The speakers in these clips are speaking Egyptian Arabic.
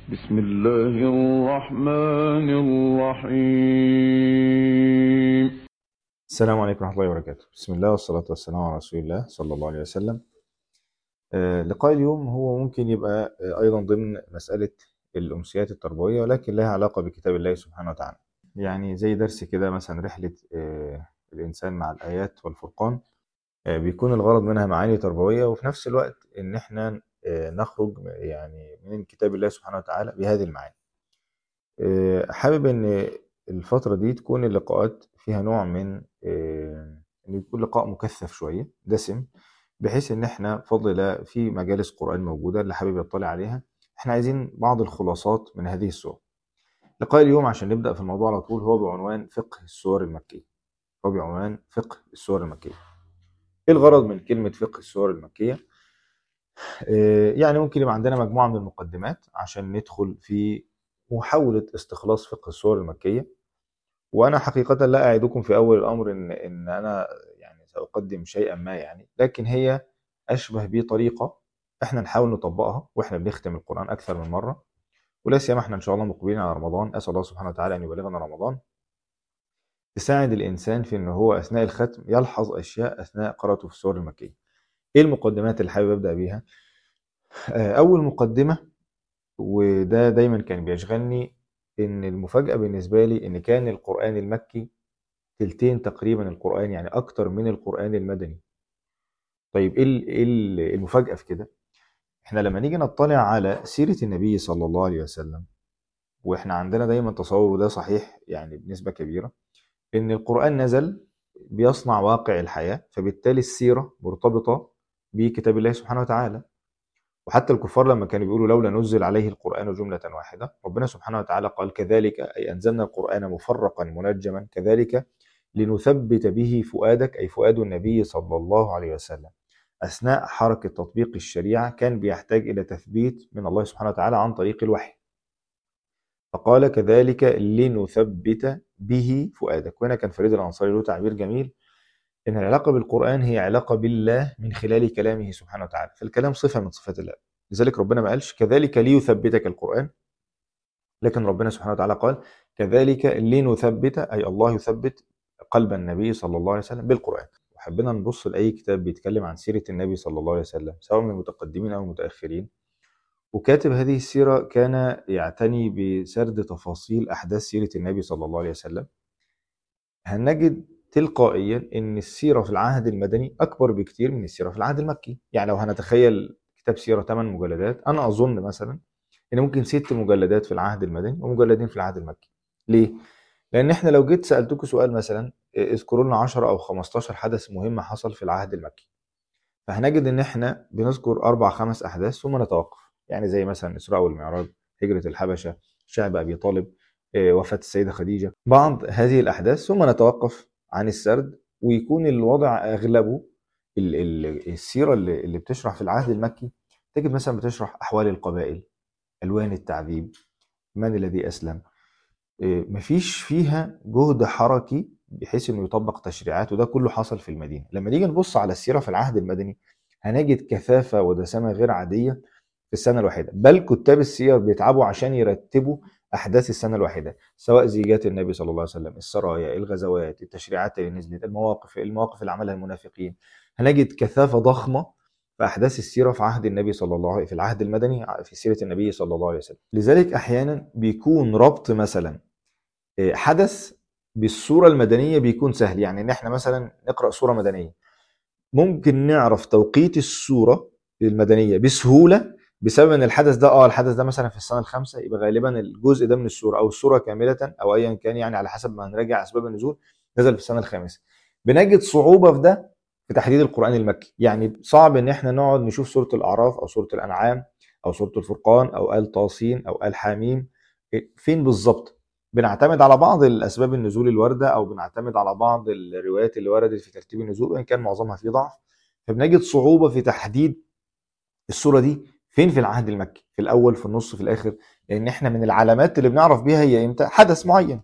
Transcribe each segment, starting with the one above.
بسم الله الرحمن الرحيم السلام عليكم ورحمة الله وبركاته بسم الله والصلاة والسلام على رسول الله صلى الله عليه وسلم آه، لقاء اليوم هو ممكن يبقى آه، أيضا ضمن مسألة الأمسيات التربوية ولكن لها علاقة بكتاب الله سبحانه وتعالى يعني زي درس كده مثلا رحلة آه، الإنسان مع الآيات والفرقان آه، بيكون الغرض منها معاني تربوية وفي نفس الوقت إن إحنا آه، نخرج يعني من كتاب الله سبحانه وتعالى بهذه المعاني آه، حابب إن الفترة دي تكون اللقاءات فيها نوع من آه، إن يكون لقاء مكثف شوية دسم بحيث إن إحنا بفضل الله في مجالس قرآن موجودة اللي حابب يطلع عليها إحنا عايزين بعض الخلاصات من هذه السور لقاء اليوم عشان نبدأ في الموضوع على طول هو بعنوان فقه السور المكية هو بعنوان فقه السور المكية إيه الغرض من كلمة فقه السور المكية؟ آه، يعني ممكن يبقى عندنا مجموعة من المقدمات عشان ندخل في محاولة استخلاص فقه السور المكية وأنا حقيقة لا أعدكم في أول الأمر إن إن أنا يعني سأقدم شيئا ما يعني لكن هي أشبه بطريقة إحنا نحاول نطبقها وإحنا بنختم القرآن أكثر من مرة ولا سيما إحنا إن شاء الله مقبلين على رمضان أسأل الله سبحانه وتعالى أن يبلغنا رمضان تساعد الإنسان في إن هو أثناء الختم يلحظ أشياء أثناء قراءته في السور المكية. إيه المقدمات اللي حابب أبدأ بيها؟ آه، أول مقدمة وده دايما كان بيشغلني إن المفاجأة بالنسبة لي إن كان القرآن المكي تلتين تقريبا القرآن يعني أكتر من القرآن المدني. طيب إيه ال- إيه ال- المفاجأة في كده؟ إحنا لما نيجي نطلع على سيرة النبي صلى الله عليه وسلم وإحنا عندنا دايما تصور وده صحيح يعني بنسبة كبيرة إن القرآن نزل بيصنع واقع الحياة فبالتالي السيرة مرتبطة بكتاب الله سبحانه وتعالى وحتى الكفار لما كانوا بيقولوا لولا نزل عليه القرآن جملة واحدة ربنا سبحانه وتعالى قال كذلك أي أنزلنا القرآن مفرقا منجما كذلك لنثبت به فؤادك أي فؤاد النبي صلى الله عليه وسلم أثناء حركة تطبيق الشريعة كان بيحتاج إلى تثبيت من الله سبحانه وتعالى عن طريق الوحي فقال كذلك لنثبت به فؤادك وهنا كان فريد الأنصاري له تعبير جميل إن العلاقة بالقرآن هي علاقة بالله من خلال كلامه سبحانه وتعالى فالكلام صفة من صفات الله لذلك ربنا ما قالش كذلك ليثبتك القرآن لكن ربنا سبحانه وتعالى قال كذلك لنثبت أي الله يثبت قلب النبي صلى الله عليه وسلم بالقرآن وحبينا نبص لأي كتاب بيتكلم عن سيرة النبي صلى الله عليه وسلم سواء من المتقدمين أو المتأخرين وكاتب هذه السيرة كان يعتني بسرد تفاصيل أحداث سيرة النبي صلى الله عليه وسلم هنجد تلقائيا ان السيره في العهد المدني اكبر بكتير من السيره في العهد المكي يعني لو هنتخيل كتاب سيره 8 مجلدات انا اظن مثلا ان ممكن ست مجلدات في العهد المدني ومجلدين في العهد المكي ليه لان احنا لو جيت سالتكم سؤال مثلا إيه، اذكروا لنا 10 او 15 حدث مهم حصل في العهد المكي فهنجد ان احنا بنذكر اربع خمس احداث ثم نتوقف يعني زي مثلا الاسراء والمعراج هجره الحبشه شعب ابي طالب إيه، وفاه السيده خديجه بعض هذه الاحداث ثم نتوقف عن السرد ويكون الوضع اغلبه ال- ال- السيره اللي اللي بتشرح في العهد المكي تجد مثلا بتشرح احوال القبائل الوان التعذيب من الذي اسلم إيه، مفيش فيها جهد حركي بحيث انه يطبق تشريعات وده كله حصل في المدينه لما نيجي نبص على السيره في العهد المدني هنجد كثافه ودسامه غير عاديه في السنه الواحده بل كتاب السير بيتعبوا عشان يرتبوا احداث السنه الواحده سواء زيجات النبي صلى الله عليه وسلم السرايا الغزوات التشريعات اللي نزلت المواقف المواقف اللي عملها المنافقين هنجد كثافه ضخمه في احداث السيره في عهد النبي صلى الله عليه في العهد المدني في سيره النبي صلى الله عليه وسلم لذلك احيانا بيكون ربط مثلا إيه، حدث بالصوره المدنيه بيكون سهل يعني ان احنا مثلا نقرا صوره مدنيه ممكن نعرف توقيت الصوره المدنيه بسهوله بسبب ان الحدث ده اه الحدث ده مثلا في السنه الخامسه يبقى غالبا الجزء ده من السوره او السوره كامله او ايا كان يعني على حسب ما هنراجع اسباب النزول نزل في السنه الخامسه بنجد صعوبه في ده في تحديد القران المكي يعني صعب ان احنا نقعد نشوف سوره الاعراف او سوره الانعام او سوره الفرقان او ال طاسين او ال حاميم إيه، فين بالظبط بنعتمد على بعض الاسباب النزول الوارده او بنعتمد على بعض الروايات اللي وردت في ترتيب النزول وان كان معظمها فيه ضعف فبنجد صعوبه في تحديد الصوره دي فين في العهد المكي في الاول في النص في الاخر لان احنا من العلامات اللي بنعرف بيها هي امتى حدث معين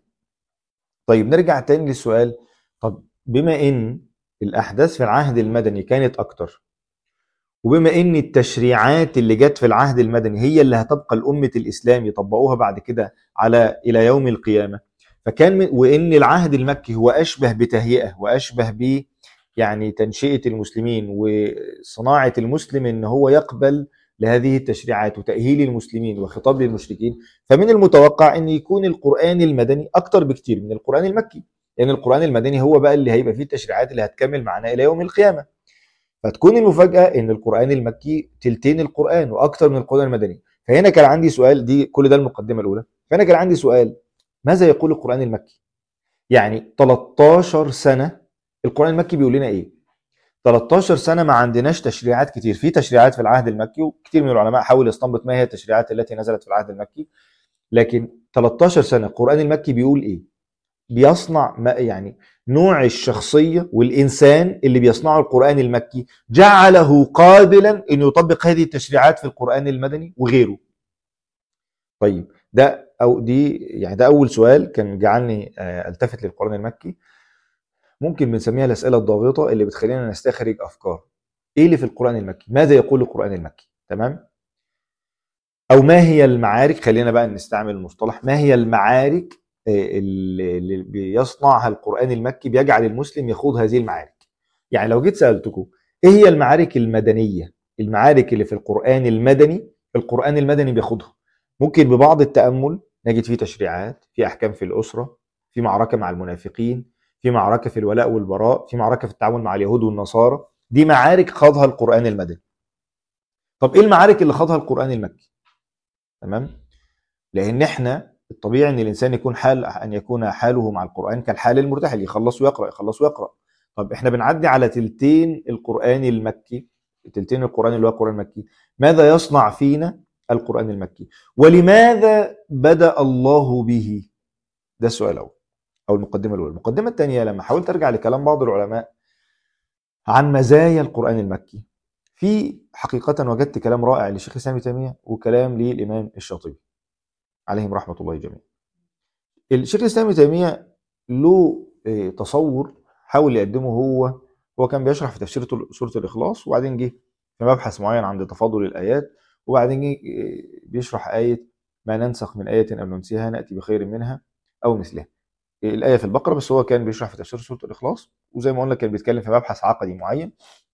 طيب نرجع تاني للسؤال طب بما ان الاحداث في العهد المدني كانت اكتر وبما ان التشريعات اللي جت في العهد المدني هي اللي هتبقى الأمة الإسلام يطبقوها بعد كده على إلى يوم القيامة فكان من وان العهد المكي هو اشبه بتهيئه واشبه ب يعني تنشئه المسلمين وصناعه المسلم ان هو يقبل لهذه التشريعات وتاهيل المسلمين وخطاب للمشركين فمن المتوقع ان يكون القران المدني اكتر بكتير من القران المكي لان القران المدني هو بقى اللي هيبقى فيه التشريعات اللي هتكمل معنا الى يوم القيامه فتكون المفاجاه ان القران المكي تلتين القران واكتر من القران المدني فهنا كان عندي سؤال دي كل ده المقدمه الاولى فهنا كان عندي سؤال ماذا يقول القرآن المكي؟ يعني 13 سنة القرآن المكي بيقول لنا إيه؟ 13 سنة ما عندناش تشريعات كتير، في تشريعات في العهد المكي وكتير من العلماء حاول يستنبط ما هي التشريعات التي نزلت في العهد المكي لكن 13 سنة القرآن المكي بيقول إيه؟ بيصنع ما يعني نوع الشخصية والإنسان اللي بيصنعه القرآن المكي جعله قابلا أن يطبق هذه التشريعات في القرآن المدني وغيره. طيب ده او دي يعني ده اول سؤال كان جعلني آه، التفت للقران المكي ممكن بنسميها الاسئله الضاغطه اللي بتخلينا نستخرج افكار ايه اللي في القران المكي ماذا يقول القران المكي تمام او ما هي المعارك خلينا بقى نستعمل المصطلح ما هي المعارك آه، اللي اللي بيصنعها القران المكي بيجعل المسلم يخوض هذه المعارك يعني لو جيت سالتكم ايه هي المعارك المدنيه المعارك اللي في القران المدني القران المدني بياخدها ممكن ببعض التامل نجد فيه تشريعات في احكام في الاسره في معركه مع المنافقين في معركه في الولاء والبراء في معركه في التعامل مع اليهود والنصارى دي معارك خاضها القران المدني طب ايه المعارك اللي خاضها القران المكي تمام لان احنا الطبيعي ان الانسان يكون حال ان يكون حاله مع القران كالحال المرتحل يخلص ويقرا يخلص ويقرا طب احنا بنعدي على تلتين القران المكي تلتين القران اللي هو القران المكي ماذا يصنع فينا القرآن المكي ولماذا بدأ الله به ده السؤال الأول أو المقدمة الأولى المقدمة الثانية لما حاولت أرجع لكلام بعض العلماء عن مزايا القرآن المكي في حقيقة وجدت كلام رائع لشيخ الإسلام ابن تيمية وكلام للإمام الشاطبي عليهم رحمة الله جميعا الشيخ الإسلام ابن تيمية له آه، تصور حاول يقدمه هو هو كان بيشرح في تفسير سورة الإخلاص وبعدين جه في مبحث معين عند تفاضل الآيات وبعدين جه بيشرح آية ما ننسخ من آية أو ننسيها نأتي بخير منها أو مثلها الآية في البقرة بس هو كان بيشرح في تفسير سورة الإخلاص وزي ما قلنا كان بيتكلم في مبحث عقدي معين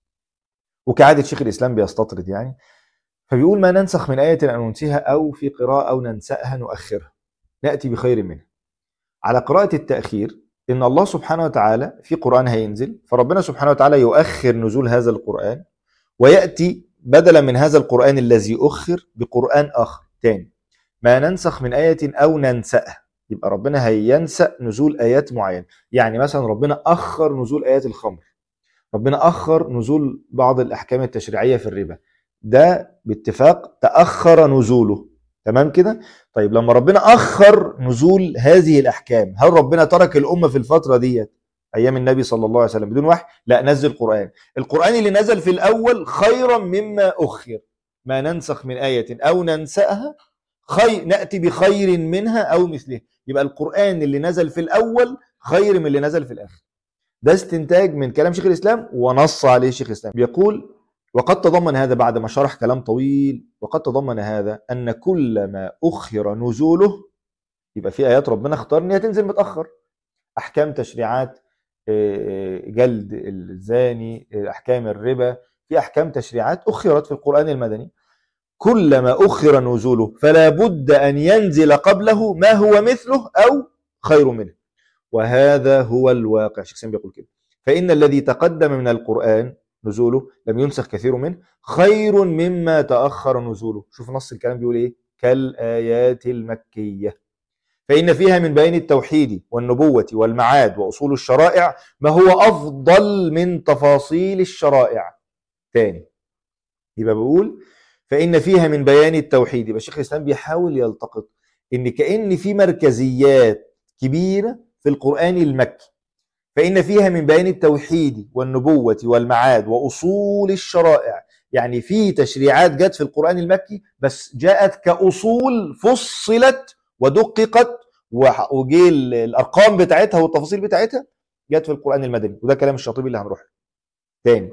وكعادة شيخ الإسلام بيستطرد يعني فبيقول ما ننسخ من آية أو ننسيها أو في قراءة أو ننسأها نؤخرها نأتي بخير منها على قراءة التأخير إن الله سبحانه وتعالى في قرآن هينزل فربنا سبحانه وتعالى يؤخر نزول هذا القرآن ويأتي بدلا من هذا القرآن الذي أخر بقرآن آخر تاني ما ننسخ من آية أو ننسأها يبقى ربنا هينسأ نزول آيات معينة يعني مثلا ربنا أخر نزول آيات الخمر ربنا أخر نزول بعض الأحكام التشريعية في الربا ده باتفاق تأخر نزوله تمام كده طيب لما ربنا أخر نزول هذه الأحكام هل ربنا ترك الأمة في الفترة ديت ايام النبي صلى الله عليه وسلم بدون وحي لا نزل قران القران اللي نزل في الاول خيرا مما اخر ما ننسخ من ايه او ننساها خير ناتي بخير منها او مثله يبقى القران اللي نزل في الاول خير من اللي نزل في الاخر ده استنتاج من كلام شيخ الاسلام ونص عليه شيخ الاسلام بيقول وقد تضمن هذا بعد ما شرح كلام طويل وقد تضمن هذا ان كل ما اخر نزوله يبقى في ايات ربنا اختار ان هي تنزل متاخر احكام تشريعات جلد الزاني احكام الربا في احكام تشريعات اخرت في القران المدني كلما اخر نزوله فلا بد ان ينزل قبله ما هو مثله او خير منه وهذا هو الواقع شيخ بيقول كده فان الذي تقدم من القران نزوله لم ينسخ كثير منه خير مما تاخر نزوله شوف نص الكلام بيقول ايه كالايات المكيه فإن فيها من بيان التوحيد والنبوة والمعاد وأصول الشرائع ما هو أفضل من تفاصيل الشرائع تاني يبقى بقول فإن فيها من بيان التوحيد يبقى الشيخ الإسلام بيحاول يلتقط إن كأن في مركزيات كبيرة في القرآن المكي فإن فيها من بيان التوحيد والنبوة والمعاد وأصول الشرائع يعني في تشريعات جت في القرآن المكي بس جاءت كأصول فصلت ودققت وجه الارقام بتاعتها والتفاصيل بتاعتها جت في القران المدني وده كلام الشاطبي اللي هنروح له. تاني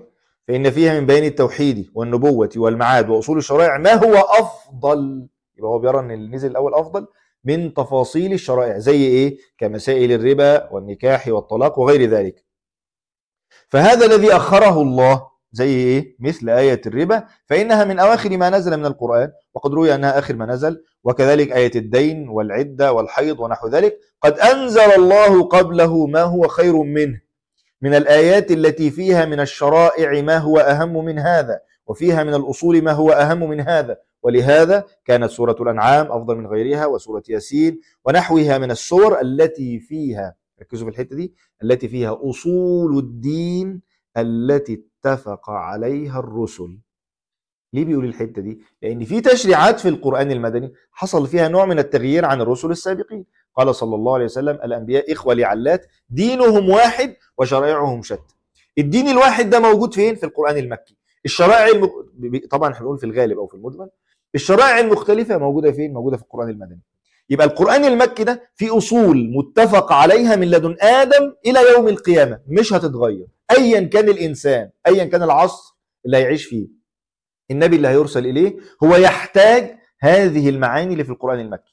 فإن فيها من بيان التوحيد والنبوة والمعاد وأصول الشرائع ما هو أفضل يبقى هو بيرى أن اللي نزل الأول أفضل من تفاصيل الشرائع زي إيه كمسائل الربا والنكاح والطلاق وغير ذلك فهذا الذي أخره الله زي إيه مثل آية الربا فإنها من أواخر ما نزل من القرآن وقد روي أنها آخر ما نزل وكذلك آية الدين والعدة والحيض ونحو ذلك قد أنزل الله قبله ما هو خير منه من الآيات التي فيها من الشرائع ما هو أهم من هذا وفيها من الأصول ما هو أهم من هذا ولهذا كانت سورة الأنعام أفضل من غيرها وسورة ياسين ونحوها من السور التي فيها ركزوا في الحتة دي التي فيها أصول الدين التي اتفق عليها الرسل ليه بيقول الحتة دي؟ لأن في تشريعات في القرآن المدني حصل فيها نوع من التغيير عن الرسل السابقين قال صلى الله عليه وسلم الأنبياء إخوة لعلات دينهم واحد وشرائعهم شتى الدين الواحد ده موجود فين؟ في القرآن المكي الشرائع المك... طبعا احنا بنقول في الغالب أو في المجمل الشرائع المختلفة موجودة فين؟ موجودة في القرآن المدني يبقى القرآن المكي ده في أصول متفق عليها من لدن آدم إلى يوم القيامة مش هتتغير أيا كان الإنسان أيا كان العصر اللي هيعيش فيه النبي اللي هيرسل إليه هو يحتاج هذه المعاني اللي في القرآن المكي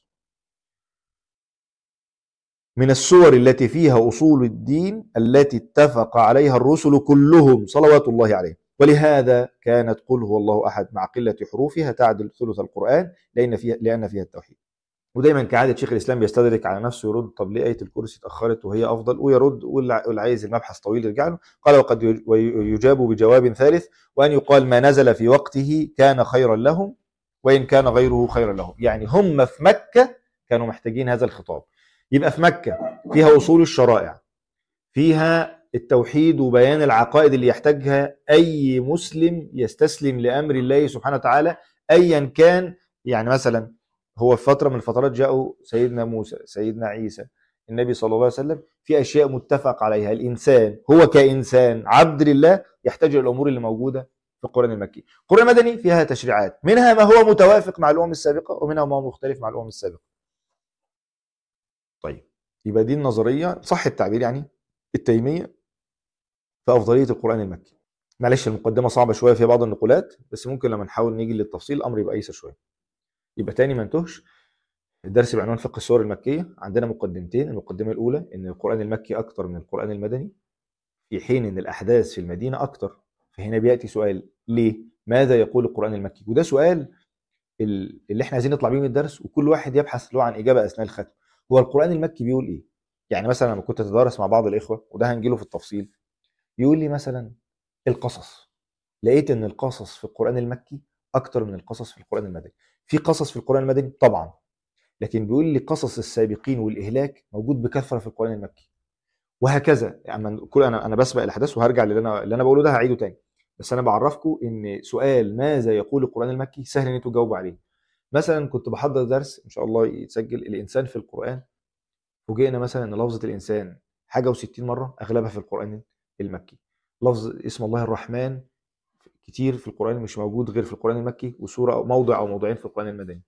من السور التي فيها أصول الدين التي اتفق عليها الرسل كلهم صلوات الله عليهم ولهذا كانت قل هو الله أحد مع قلة حروفها تعدل ثلث القرآن لأن فيها, لأن فيها التوحيد ودايما كعادة شيخ الإسلام بيستدرك على نفسه يرد طب ليه آية الكرسي اتأخرت وهي أفضل ويرد واللي عايز المبحث طويل يرجع له قال وقد يجاب بجواب ثالث وأن يقال ما نزل في وقته كان خيرا لهم وإن كان غيره خيرا لهم يعني هم في مكة كانوا محتاجين هذا الخطاب يبقى في مكة فيها أصول الشرائع فيها التوحيد وبيان العقائد اللي يحتاجها أي مسلم يستسلم لأمر الله سبحانه وتعالى أيا كان يعني مثلا هو في فترة من الفترات جاءوا سيدنا موسى سيدنا عيسى النبي صلى الله عليه وسلم في أشياء متفق عليها الإنسان هو كإنسان عبد لله يحتاج إلى الأمور اللي موجودة في القرآن المكي القرآن المدني فيها تشريعات منها ما هو متوافق مع الأمم السابقة ومنها ما هو مختلف مع الأمم السابقة طيب يبقى دي النظرية صح التعبير يعني التيمية في أفضلية القرآن المكي معلش المقدمة صعبة شوية في بعض النقولات بس ممكن لما نحاول نيجي للتفصيل الأمر يبقى أيسر شوية يبقى تاني ما انتهش الدرس بعنوان فقه السور المكية عندنا مقدمتين المقدمة الأولى إن القرآن المكي أكتر من القرآن المدني في حين إن الأحداث في المدينة أكتر فهنا بيأتي سؤال ليه؟ ماذا يقول القرآن المكي؟ وده سؤال اللي احنا عايزين نطلع بيه من الدرس وكل واحد يبحث له عن إجابة أثناء الختم هو القرآن المكي بيقول إيه؟ يعني مثلا لما كنت أتدارس مع بعض الإخوة وده هنجيله في التفصيل يقول لي مثلا القصص لقيت إن القصص في القرآن المكي أكتر من القصص في القرآن المدني في قصص في القرآن المدني طبعا لكن بيقول لي قصص السابقين والإهلاك موجود بكثرة في القرآن المكي وهكذا يعني كل انا انا بسبق الاحداث وهرجع للي انا اللي انا بقوله ده هعيده تاني بس انا بعرفكم ان سؤال ماذا يقول القران المكي سهل ان انتوا تجاوبوا عليه مثلا كنت بحضر درس ان شاء الله يتسجل الانسان في القران فوجئنا مثلا ان لفظه الانسان حاجه و60 مره اغلبها في القران المكي لفظ اسم الله الرحمن كتير في القران مش موجود غير في القران المكي وسوره او موضع او موضعين في القران المدني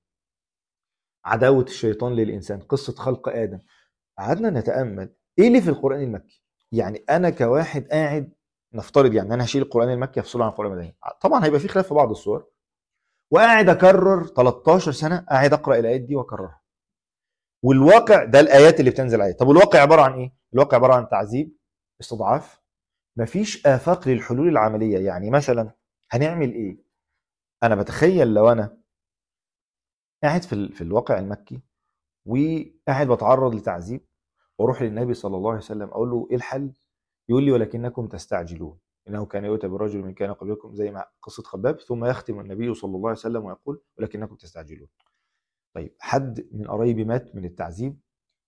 عداوه الشيطان للانسان قصه خلق ادم قعدنا نتامل ايه اللي في القران المكي يعني انا كواحد قاعد نفترض يعني انا هشيل القران المكي افصله عن القران المدني طبعا هيبقى في خلاف في بعض الصور وقاعد اكرر 13 سنه قاعد اقرا الايات دي واكررها والواقع ده الايات اللي بتنزل عليه طب والواقع عباره عن ايه الواقع عباره عن تعذيب استضعاف مفيش افاق للحلول العمليه يعني مثلا هنعمل ايه انا بتخيل لو انا قاعد في في الواقع المكي وقاعد بتعرض لتعذيب واروح للنبي صلى الله عليه وسلم اقول له ايه الحل يقول لي ولكنكم تستعجلون انه كان يؤتى برجل من كان قبلكم زي ما قصه خباب ثم يختم النبي صلى الله عليه وسلم ويقول ولكنكم تستعجلون طيب حد من قرايبي مات من التعذيب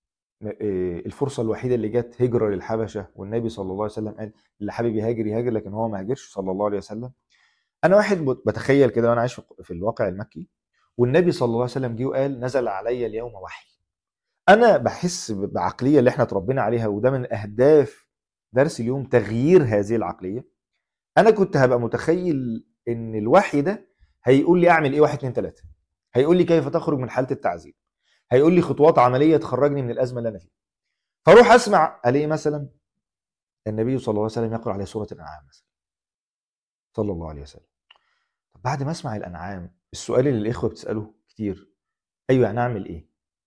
الفرصة الوحيدة اللي جت هجرة للحبشة والنبي صلى الله عليه وسلم قال اللي حابب يهاجر يهاجر لكن هو ما هاجرش صلى الله عليه وسلم أنا واحد بتخيل كده وأنا عايش في الواقع المكي والنبي صلى الله عليه وسلم جه وقال نزل علي اليوم وحي أنا بحس بعقلية اللي احنا اتربينا عليها وده من أهداف درس اليوم تغيير هذه العقلية أنا كنت هبقى متخيل إن الوحي ده هيقول لي أعمل إيه واحد اتنين تلاتة هيقول لي كيف تخرج من حالة التعذيب هيقول لي خطوات عمليه تخرجني من الازمه اللي انا فيها فاروح اسمع الاقي مثلا النبي صلى الله عليه وسلم يقرا عليه سوره الانعام مثلا صلى الله عليه وسلم طب بعد ما اسمع الانعام السؤال اللي الاخوه بتساله كتير ايوه يعني اعمل ايه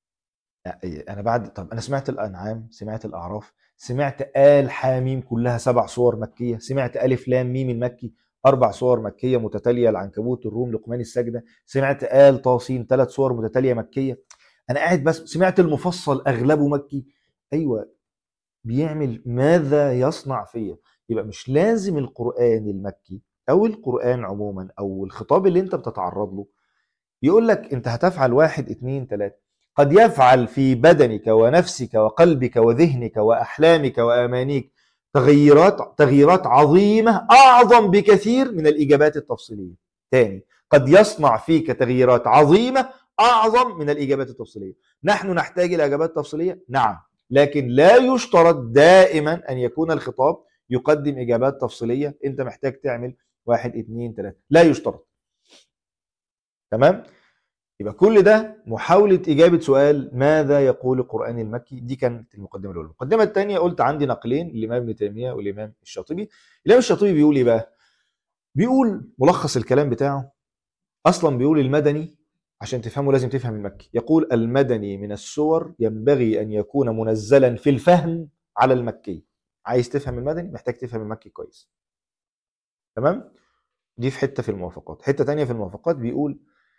انا بعد طب انا سمعت الانعام سمعت الاعراف سمعت ال حاميم كلها سبع صور مكيه سمعت الف لام ميم المكي اربع صور مكيه متتاليه العنكبوت الروم لقمان السجده سمعت ال طاسين ثلاث صور متتاليه مكيه انا قاعد بس سمعت المفصل اغلبه مكي ايوه بيعمل ماذا يصنع فيا يبقى مش لازم القران المكي او القران عموما او الخطاب اللي انت بتتعرض له يقول لك انت هتفعل واحد اتنين تلاته قد يفعل في بدنك ونفسك وقلبك وذهنك واحلامك وامانيك تغييرات تغييرات عظيمه اعظم بكثير من الاجابات التفصيليه. تاني قد يصنع فيك تغييرات عظيمه اعظم من الاجابات التفصيليه. نحن نحتاج الى اجابات تفصيليه؟ نعم، لكن لا يشترط دائما ان يكون الخطاب يقدم اجابات تفصيليه، انت محتاج تعمل واحد اثنين ثلاثه، لا يشترط. تمام؟ يبقى كل ده محاولة إجابة سؤال ماذا يقول القرآن المكي دي كانت المقدمة الأولى المقدمة الثانية قلت عندي نقلين الإمام ابن تيمية والإمام الشاطبي الإمام الشاطبي بيقول إيه بقى بيقول ملخص الكلام بتاعه أصلا بيقول المدني عشان تفهمه لازم تفهم المكي يقول المدني من السور ينبغي أن يكون منزلا في الفهم على المكي عايز تفهم المدني محتاج تفهم المكي كويس تمام دي في حتة في الموافقات حتة تانية في الموافقات بيقول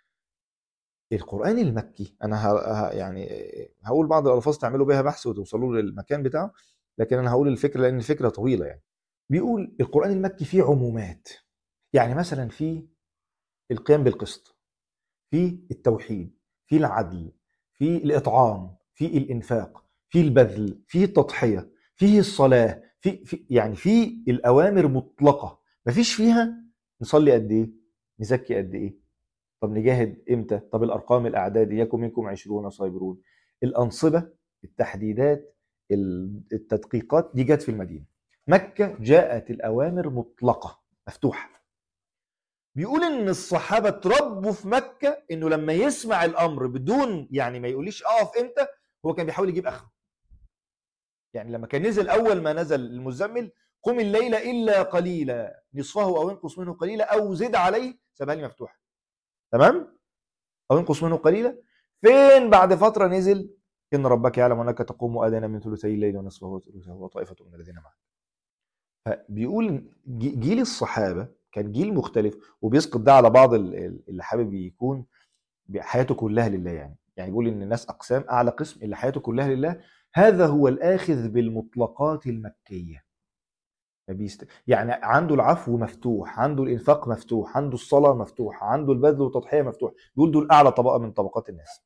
القرآن المكي أنا ه... ه... يعني هقول بعض الألفاظ تعملوا بيها بحث وتوصلوا للمكان بتاعه لكن أنا هقول الفكرة لأن الفكرة طويلة يعني بيقول القرآن المكي فيه عمومات يعني مثلا في القيام بالقسط في التوحيد في العدل في الإطعام في الإنفاق في البذل في التضحية فيه الصلاة في, في يعني في الأوامر مطلقة مفيش فيها نصلي قد إيه نزكي قد إيه طب نجاهد امتى طب الارقام الاعداد يكن منكم عشرون صابرون الانصبه التحديدات التدقيقات دي جت في المدينه مكه جاءت الاوامر مطلقه مفتوحه بيقول ان الصحابه اتربوا في مكه انه لما يسمع الامر بدون يعني ما يقوليش اقف امتى هو كان بيحاول يجيب اخره يعني لما كان نزل اول ما نزل المزمل قم الليل الا قليلا نصفه او انقص منه قليلا او زد عليه سابها لي مفتوحه تمام او انقص منه قليلا فين بعد فتره نزل ان ربك يعلم انك تقوم ادنى من ثلثي الليل ونصفه وثلثه وطائفه من الذين معك فبيقول جيل الصحابه كان جيل مختلف وبيسقط ده على بعض اللي حابب يكون حياته كلها لله يعني يعني بيقول ان الناس اقسام اعلى قسم اللي حياته كلها لله هذا هو الاخذ بالمطلقات المكيه فبيست... يعني عنده العفو مفتوح عنده الانفاق مفتوح عنده الصلاه مفتوحه عنده البذل والتضحيه مفتوح بيقول دول اعلى طبقه من طبقات الناس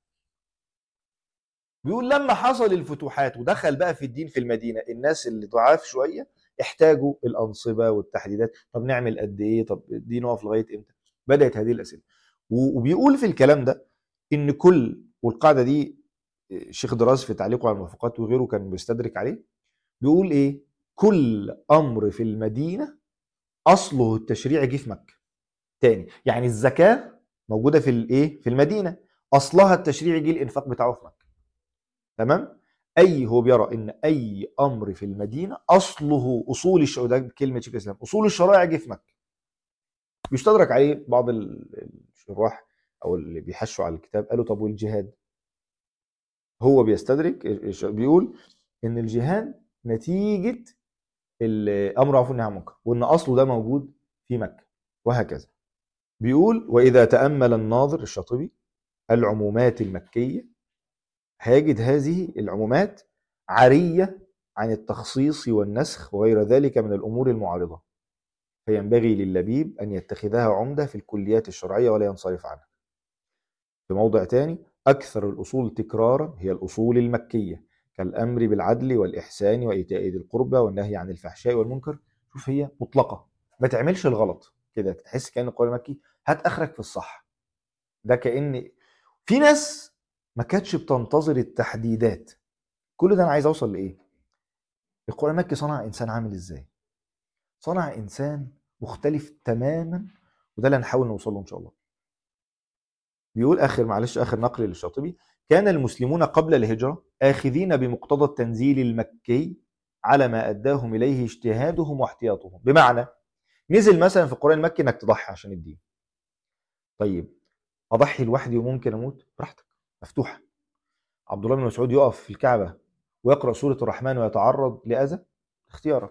بيقول لما حصل الفتوحات ودخل بقى في الدين في المدينه الناس اللي ضعاف شويه احتاجوا الانصبه والتحديدات طب نعمل قد ايه طب دي نقف لغايه امتى بدات هذه الاسئله وبيقول في الكلام ده ان كل والقاعده دي الشيخ دراز في تعليقه على الموافقات وغيره كان بيستدرك عليه بيقول ايه كل امر في المدينه اصله التشريع جه في مكه تاني يعني الزكاه موجوده في الايه في المدينه اصلها التشريع جه الانفاق بتاعه في مكه تمام اي هو بيرى ان اي امر في المدينه اصله اصول الشرائع ده كلمه شيخ الاسلام اصول الشرائع جه في مكه بيستدرك عليه بعض الشراح او اللي بيحشوا على الكتاب قالوا طب والجهاد هو بيستدرك بيقول ان الجهاد نتيجه الامر معروف والنهي عن المنكر وان اصله ده موجود في مكه وهكذا بيقول واذا تامل الناظر الشاطبي العمومات المكيه هيجد هذه العمومات عاريه عن التخصيص والنسخ وغير ذلك من الامور المعارضه فينبغي للبيب ان يتخذها عمده في الكليات الشرعيه ولا ينصرف عنها في موضع ثاني اكثر الاصول تكرارا هي الاصول المكيه كالامر بالعدل والاحسان وايتاء ذي القربى والنهي عن الفحشاء والمنكر شوف هي مطلقه ما تعملش الغلط كده تحس كان القران المكي هات اخرك في الصح ده كان في ناس ما كانتش بتنتظر التحديدات كل ده انا عايز اوصل لايه القران المكي صنع انسان عامل ازاي صنع انسان مختلف تماما وده اللي هنحاول نوصل له ان شاء الله بيقول اخر معلش اخر نقل للشاطبي كان المسلمون قبل الهجرة آخذين بمقتضى التنزيل المكي على ما أداهم إليه اجتهادهم واحتياطهم بمعنى نزل مثلا في القران المكي انك تضحي عشان الدين طيب اضحي لوحدي وممكن اموت براحتك مفتوحه عبد الله بن مسعود يقف في الكعبه ويقرا سوره الرحمن ويتعرض لاذى اختيارك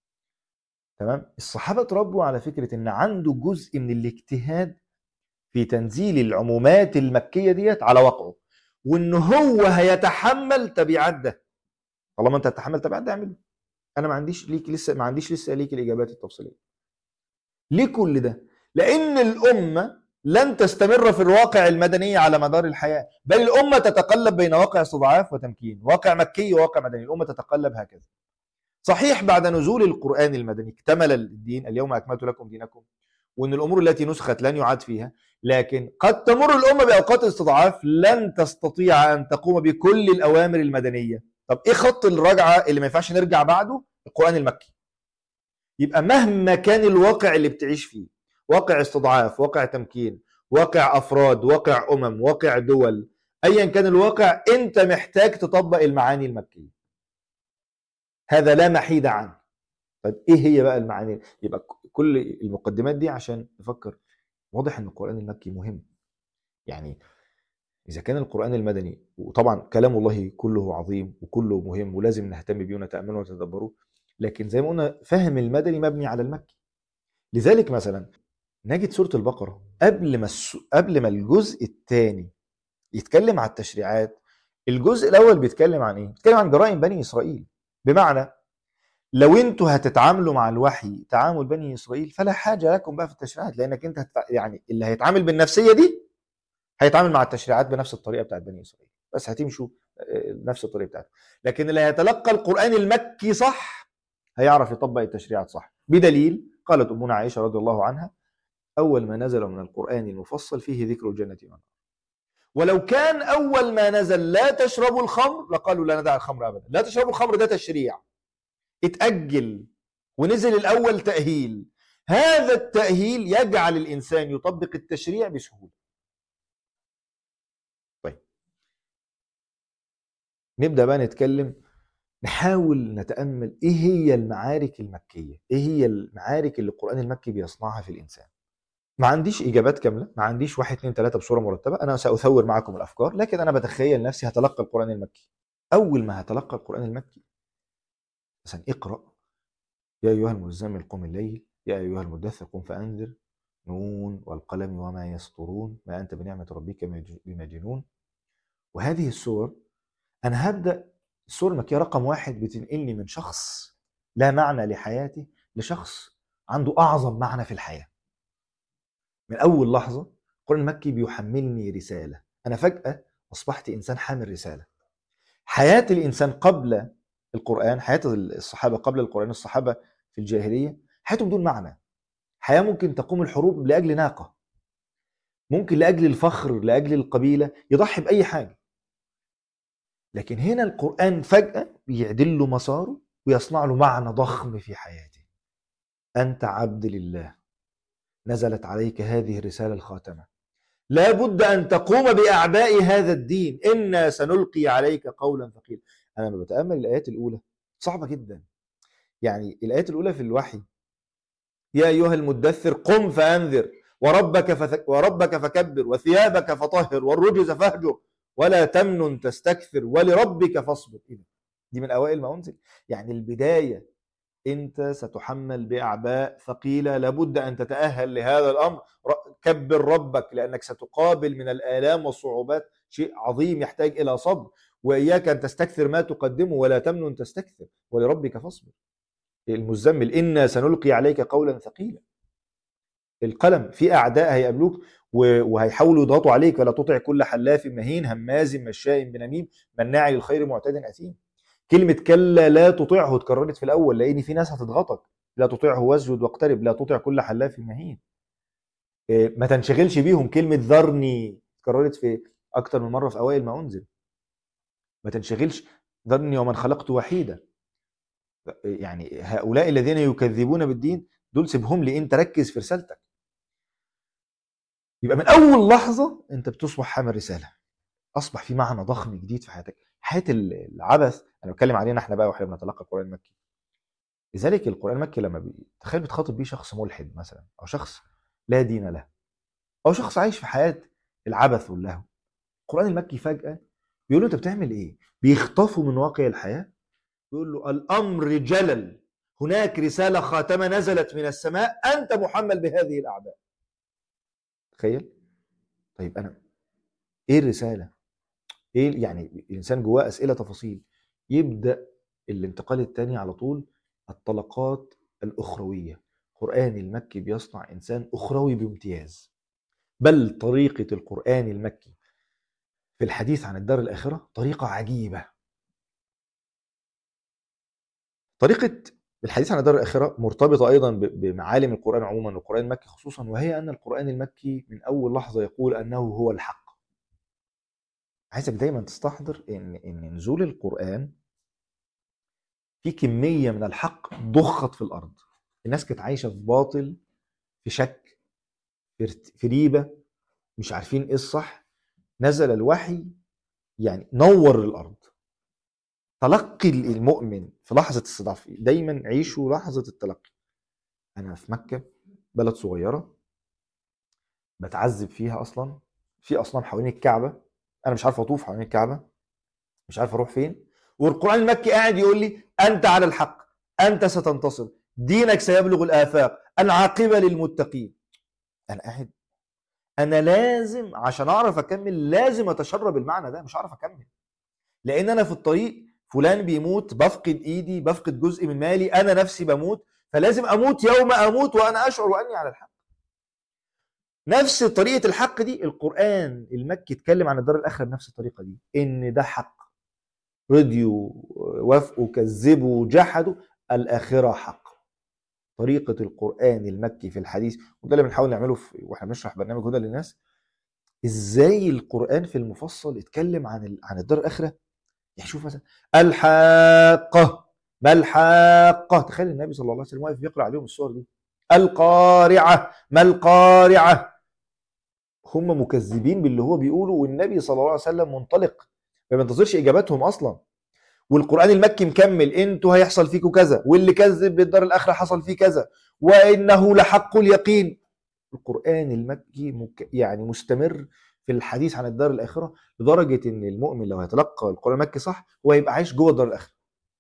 تمام الصحابه اتربوا على فكره ان عنده جزء من الاجتهاد في تنزيل العمومات المكيه ديت على وقعه وان هو هيتحمل تبعات ده طالما انت هتتحمل تبعات ده اعمله انا ما عنديش ليك لسه ما عنديش لسه ليك الاجابات التفصيليه ليه كل ده لان الامه لن تستمر في الواقع المدني على مدار الحياه بل الامه تتقلب بين واقع استضعاف وتمكين واقع مكي وواقع مدني الامه تتقلب هكذا صحيح بعد نزول القران المدني اكتمل الدين اليوم اكملت لكم دينكم وان الامور التي نسخت لن يعاد فيها لكن قد تمر الامه باوقات استضعاف لن تستطيع ان تقوم بكل الاوامر المدنيه طب ايه خط الرجعه اللي ما ينفعش نرجع بعده القران المكي يبقى مهما كان الواقع اللي بتعيش فيه واقع استضعاف واقع تمكين واقع افراد واقع امم واقع دول ايا كان الواقع انت محتاج تطبق المعاني المكيه هذا لا محيد عنه طيب ايه هي بقى المعاني يبقى كل المقدمات دي عشان نفكر واضح ان القران المكي مهم يعني اذا كان القران المدني وطبعا كلام الله كله عظيم وكله مهم ولازم نهتم بيه ونتامله ونتدبره لكن زي ما قلنا فهم المدني مبني على المكي لذلك مثلا نجد سوره البقره قبل ما الس... قبل ما الجزء الثاني يتكلم على التشريعات الجزء الاول بيتكلم عن ايه بيتكلم عن جرائم بني اسرائيل بمعنى لو انتوا هتتعاملوا مع الوحي تعامل بني اسرائيل فلا حاجه لكم بقى في التشريعات لانك انت هتتع... يعني اللي هيتعامل بالنفسيه دي هيتعامل مع التشريعات بنفس الطريقه بتاعت بني اسرائيل بس هتمشوا نفس الطريقه بتاعته لكن اللي هيتلقى القران المكي صح هيعرف يطبق التشريعات صح بدليل قالت امنا عائشه رضي الله عنها اول ما نزل من القران المفصل فيه ذكر الجنه والنار ولو كان اول ما نزل لا تشربوا الخمر لقالوا لا ندع الخمر ابدا لا تشربوا الخمر ده تشريع اتاجل ونزل الاول تاهيل هذا التاهيل يجعل الانسان يطبق التشريع بسهوله طيب نبدا بقى نتكلم نحاول نتامل ايه هي المعارك المكيه ايه هي المعارك اللي القران المكي بيصنعها في الانسان ما عنديش اجابات كامله ما عنديش واحد اتنين تلاته بصوره مرتبه انا ساثور معكم الافكار لكن انا بتخيل نفسي هتلقى القران المكي اول ما هتلقى القران المكي مثلا اقرا يا ايها المزمل قم الليل يا ايها المدثر قم فانذر نون والقلم وما يسطرون ما انت بنعمه ربك بمجنون وهذه السور انا هبدا السور المكيه رقم واحد بتنقلني من شخص لا معنى لحياتي لشخص عنده اعظم معنى في الحياه من اول لحظه القران المكي بيحملني رساله انا فجاه اصبحت انسان حامل رساله حياه الانسان قبل القران حياه الصحابه قبل القران الصحابه في الجاهليه حياتهم بدون معنى حياه ممكن تقوم الحروب لاجل ناقه ممكن لاجل الفخر لاجل القبيله يضحي باي حاجه لكن هنا القران فجاه بيعدل له مساره ويصنع له معنى ضخم في حياته انت عبد لله نزلت عليك هذه الرسالة الخاتمة لا بد أن تقوم بأعباء هذا الدين إنا سنلقي عليك قولا ثقيلا أنا لما بتأمل الآيات الأولى صعبة جدا يعني الآيات الأولى في الوحي يا أيها المدثر قم فأنذر وربك فثك وربك فكبر وثيابك فطهر والرجز فاهجر ولا تمنن تستكثر ولربك فاصبر إيه دي من أوائل ما أنزل يعني البداية انت ستحمل باعباء ثقيله لابد ان تتاهل لهذا الامر كبر ربك لانك ستقابل من الالام والصعوبات شيء عظيم يحتاج الى صبر واياك ان تستكثر ما تقدمه ولا تمنن تستكثر ولربك فاصبر المزمل انا سنلقي عليك قولا ثقيلا القلم في اعداء هيقابلوك وهيحاولوا يضغطوا عليك ولا تطع كل حلاف مهين هماز مشاء بنميم مناع للخير معتد اثيم كلمة كلا لا تطيعه اتكررت في الأول لأن في ناس هتضغطك لا تطيعه واسجد واقترب لا تطيع كل حلاف مهين ما تنشغلش بيهم كلمة ذرني اتكررت في أكتر من مرة في أوائل ما أنزل ما تنشغلش ذرني ومن خلقت وحيدا يعني هؤلاء الذين يكذبون بالدين دول سيبهم لي انت ركز في رسالتك يبقى من اول لحظه انت بتصبح حامل رساله اصبح في معنى ضخم جديد في حياتك حياه العبث انا بتكلم علينا احنا بقى واحنا بنتلقى القران المكي لذلك القرآن المكي لما بي... تخيل بتخاطب بيه شخص ملحد مثلا أو شخص لا دين له أو شخص عايش في حياة العبث واللهو القرآن المكي فجأة بيقول له أنت بتعمل إيه؟ بيخطفه من واقع الحياة بيقول له الأمر جلل هناك رسالة خاتمة نزلت من السماء أنت محمل بهذه الأعباء تخيل طيب أنا إيه الرسالة؟ إيه يعني الإنسان جواه أسئلة تفاصيل يبدأ الانتقال الثاني على طول الطلقات الأخروية القرآن المكي بيصنع إنسان أخروي بامتياز بل طريقة القرآن المكي في الحديث عن الدار الآخرة طريقة عجيبة طريقة الحديث عن الدار الآخرة مرتبطة أيضا ب- بمعالم القرآن عموما والقرآن المكي خصوصا وهي أن القرآن المكي من أول لحظة يقول أنه هو الحق عايزك دايما تستحضر ان ان نزول القران في كميه من الحق ضخت في الارض الناس كانت عايشه في باطل في شك في ارت- في ريبه مش عارفين ايه الصح نزل الوحي يعني نور الارض تلقي المؤمن في لحظه استضعاف دايما عيشوا لحظه التلقي انا في مكه بلد صغيره بتعذب فيها اصلا في اصنام حوالين الكعبه انا مش عارف اطوف حوالين الكعبه مش عارف اروح فين والقران المكي قاعد يقول لي انت على الحق انت ستنتصر دينك سيبلغ الافاق العاقبه للمتقين انا قاعد انا لازم عشان اعرف اكمل لازم اتشرب المعنى ده مش هعرف اكمل لان انا في الطريق فلان بيموت بفقد ايدي بفقد جزء من مالي انا نفسي بموت فلازم اموت يوم اموت وانا اشعر اني على الحق نفس طريقه الحق دي القران المكي اتكلم عن الدار الاخره بنفس الطريقه دي ان ده حق رضيوا وافقوا كذبوا جحدوا الاخره حق طريقه القران المكي في الحديث وده اللي بنحاول نعمله في واحنا بنشرح برنامج هدى للناس ازاي القران في المفصل اتكلم عن ال... عن الدار الاخره يعني شوف مثلا الحاقه ما الحاقه تخيل النبي صلى الله عليه وسلم واقف بيقرا عليهم السور دي القارعه ما القارعه هم مكذبين باللي هو بيقوله والنبي صلى الله عليه وسلم منطلق ما بينتظرش اجاباتهم اصلا والقران المكي مكمل انتوا هيحصل فيكم كذا واللي كذب بالدار الاخره حصل فيه كذا وانه لحق اليقين القران المكي مك... يعني مستمر في الحديث عن الدار الاخره لدرجه ان المؤمن لو هيتلقى القران المكي صح هو هيبقى عايش جوه الدار الاخره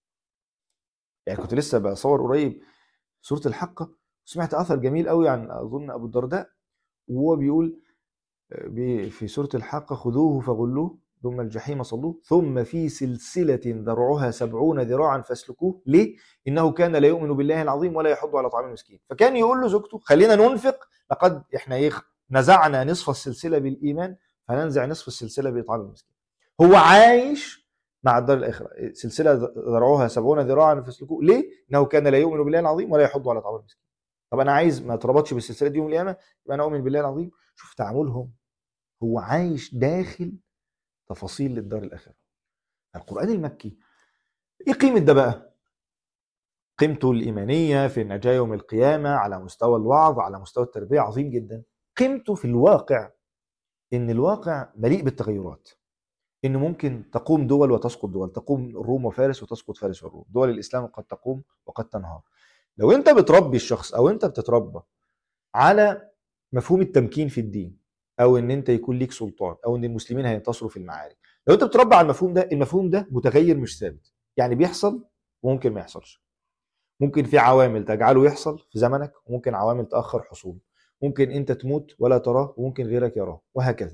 يعني كنت لسه بصور قريب سوره الحقه سمعت اثر جميل قوي عن اظن ابو الدرداء وهو بيقول بي- في سوره الحاقه خذوه فغلوه ثم الجحيم صلوه ثم في سلسلة ذرعها سبعون ذراعا فاسلكوه ليه؟ إنه كان لا يؤمن بالله العظيم ولا يحض على طعام المسكين فكان يقول له زوجته خلينا ننفق لقد إحنا إيه نزعنا نصف السلسلة بالإيمان فننزع نصف السلسلة بإطعام المسكين هو عايش مع الدار الآخرة سلسلة ذرعها سبعون ذراعا فاسلكوه ليه؟ إنه كان لا يؤمن بالله العظيم ولا يحض على طعام المسكين طب أنا عايز ما اتربطش بالسلسلة دي يوم القيامة يبقى أنا أؤمن بالله العظيم شوف تعاملهم هو عايش داخل تفاصيل للدار الآخرة القرآن المكي إيه قيمة ده بقى؟ قيمته الإيمانية في النجاة يوم القيامة على مستوى الوعظ على مستوى التربية عظيم جدا قيمته في الواقع إن الواقع مليء بالتغيرات إن ممكن تقوم دول وتسقط دول تقوم الروم وفارس وتسقط فارس والروم دول الإسلام قد تقوم وقد تنهار لو أنت بتربي الشخص أو أنت بتتربى على مفهوم التمكين في الدين او ان انت يكون ليك سلطان او ان المسلمين هينتصروا في المعارك لو انت بتربى على المفهوم ده المفهوم ده متغير مش ثابت يعني بيحصل وممكن ما يحصلش ممكن في عوامل تجعله يحصل في زمنك وممكن عوامل تاخر حصوله ممكن انت تموت ولا تراه وممكن غيرك يراه وهكذا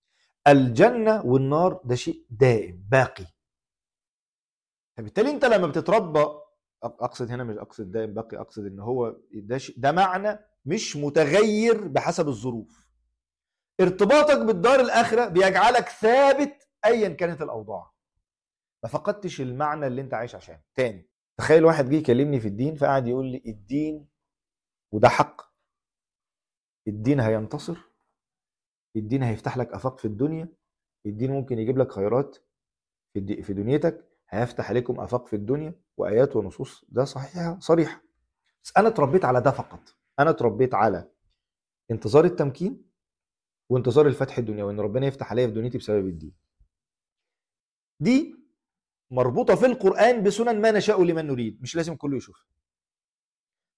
الجنه والنار ده شيء دائم باقي فبالتالي انت لما بتتربى اقصد هنا مش اقصد دائم باقي اقصد ان هو ده شيء ده معنى مش متغير بحسب الظروف ارتباطك بالدار الاخره بيجعلك ثابت ايا كانت الاوضاع ما فقدتش المعنى اللي انت عايش عشانه تاني تخيل واحد جه يكلمني في الدين فقعد يقول لي الدين وده حق الدين هينتصر الدين هيفتح لك افاق في الدنيا الدين ممكن يجيب لك خيرات في الد- في دنيتك هيفتح عليكم افاق في الدنيا وايات ونصوص ده صحيحه صريحه بس انا اتربيت على ده فقط انا اتربيت على انتظار التمكين وانتظار الفتح الدنيوي وان ربنا يفتح عليا في دنيتي بسبب الدين دي مربوطه في القران بسنن ما نشاء لمن نريد مش لازم كله يشوفها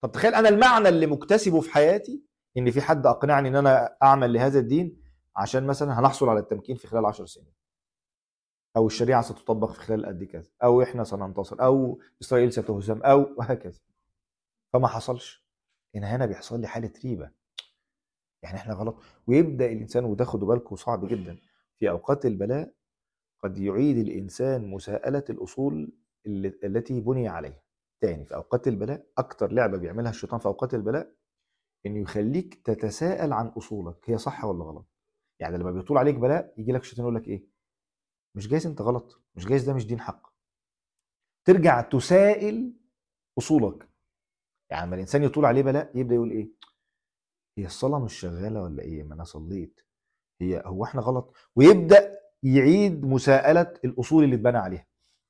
طب تخيل انا المعنى اللي مكتسبه في حياتي ان في حد اقنعني ان انا اعمل لهذا الدين عشان مثلا هنحصل على التمكين في خلال عشر سنين او الشريعه ستطبق في خلال قد كذا او احنا سننتصر او اسرائيل ستهزم او وهكذا فما حصلش هنا هنا بيحصل لي حاله ريبه يعني احنا غلط ويبدا الانسان وده خدوا بالكم صعب جدا في اوقات البلاء قد يعيد الانسان مساءله الاصول اللي- التي بني عليها تاني في اوقات البلاء اكتر لعبه بيعملها الشيطان في اوقات البلاء انه يخليك تتساءل عن اصولك هي صح ولا غلط يعني لما بيطول عليك بلاء يجي لك الشيطان يقول لك ايه مش جايز انت غلط مش جايز ده مش دين حق ترجع تسائل اصولك يعني لما الانسان يطول عليه بلاء يبدا يقول ايه هي الصلاه مش شغاله ولا ايه ما انا صليت هي هو احنا غلط ويبدا يعيد مساءله الاصول اللي اتبنى عليها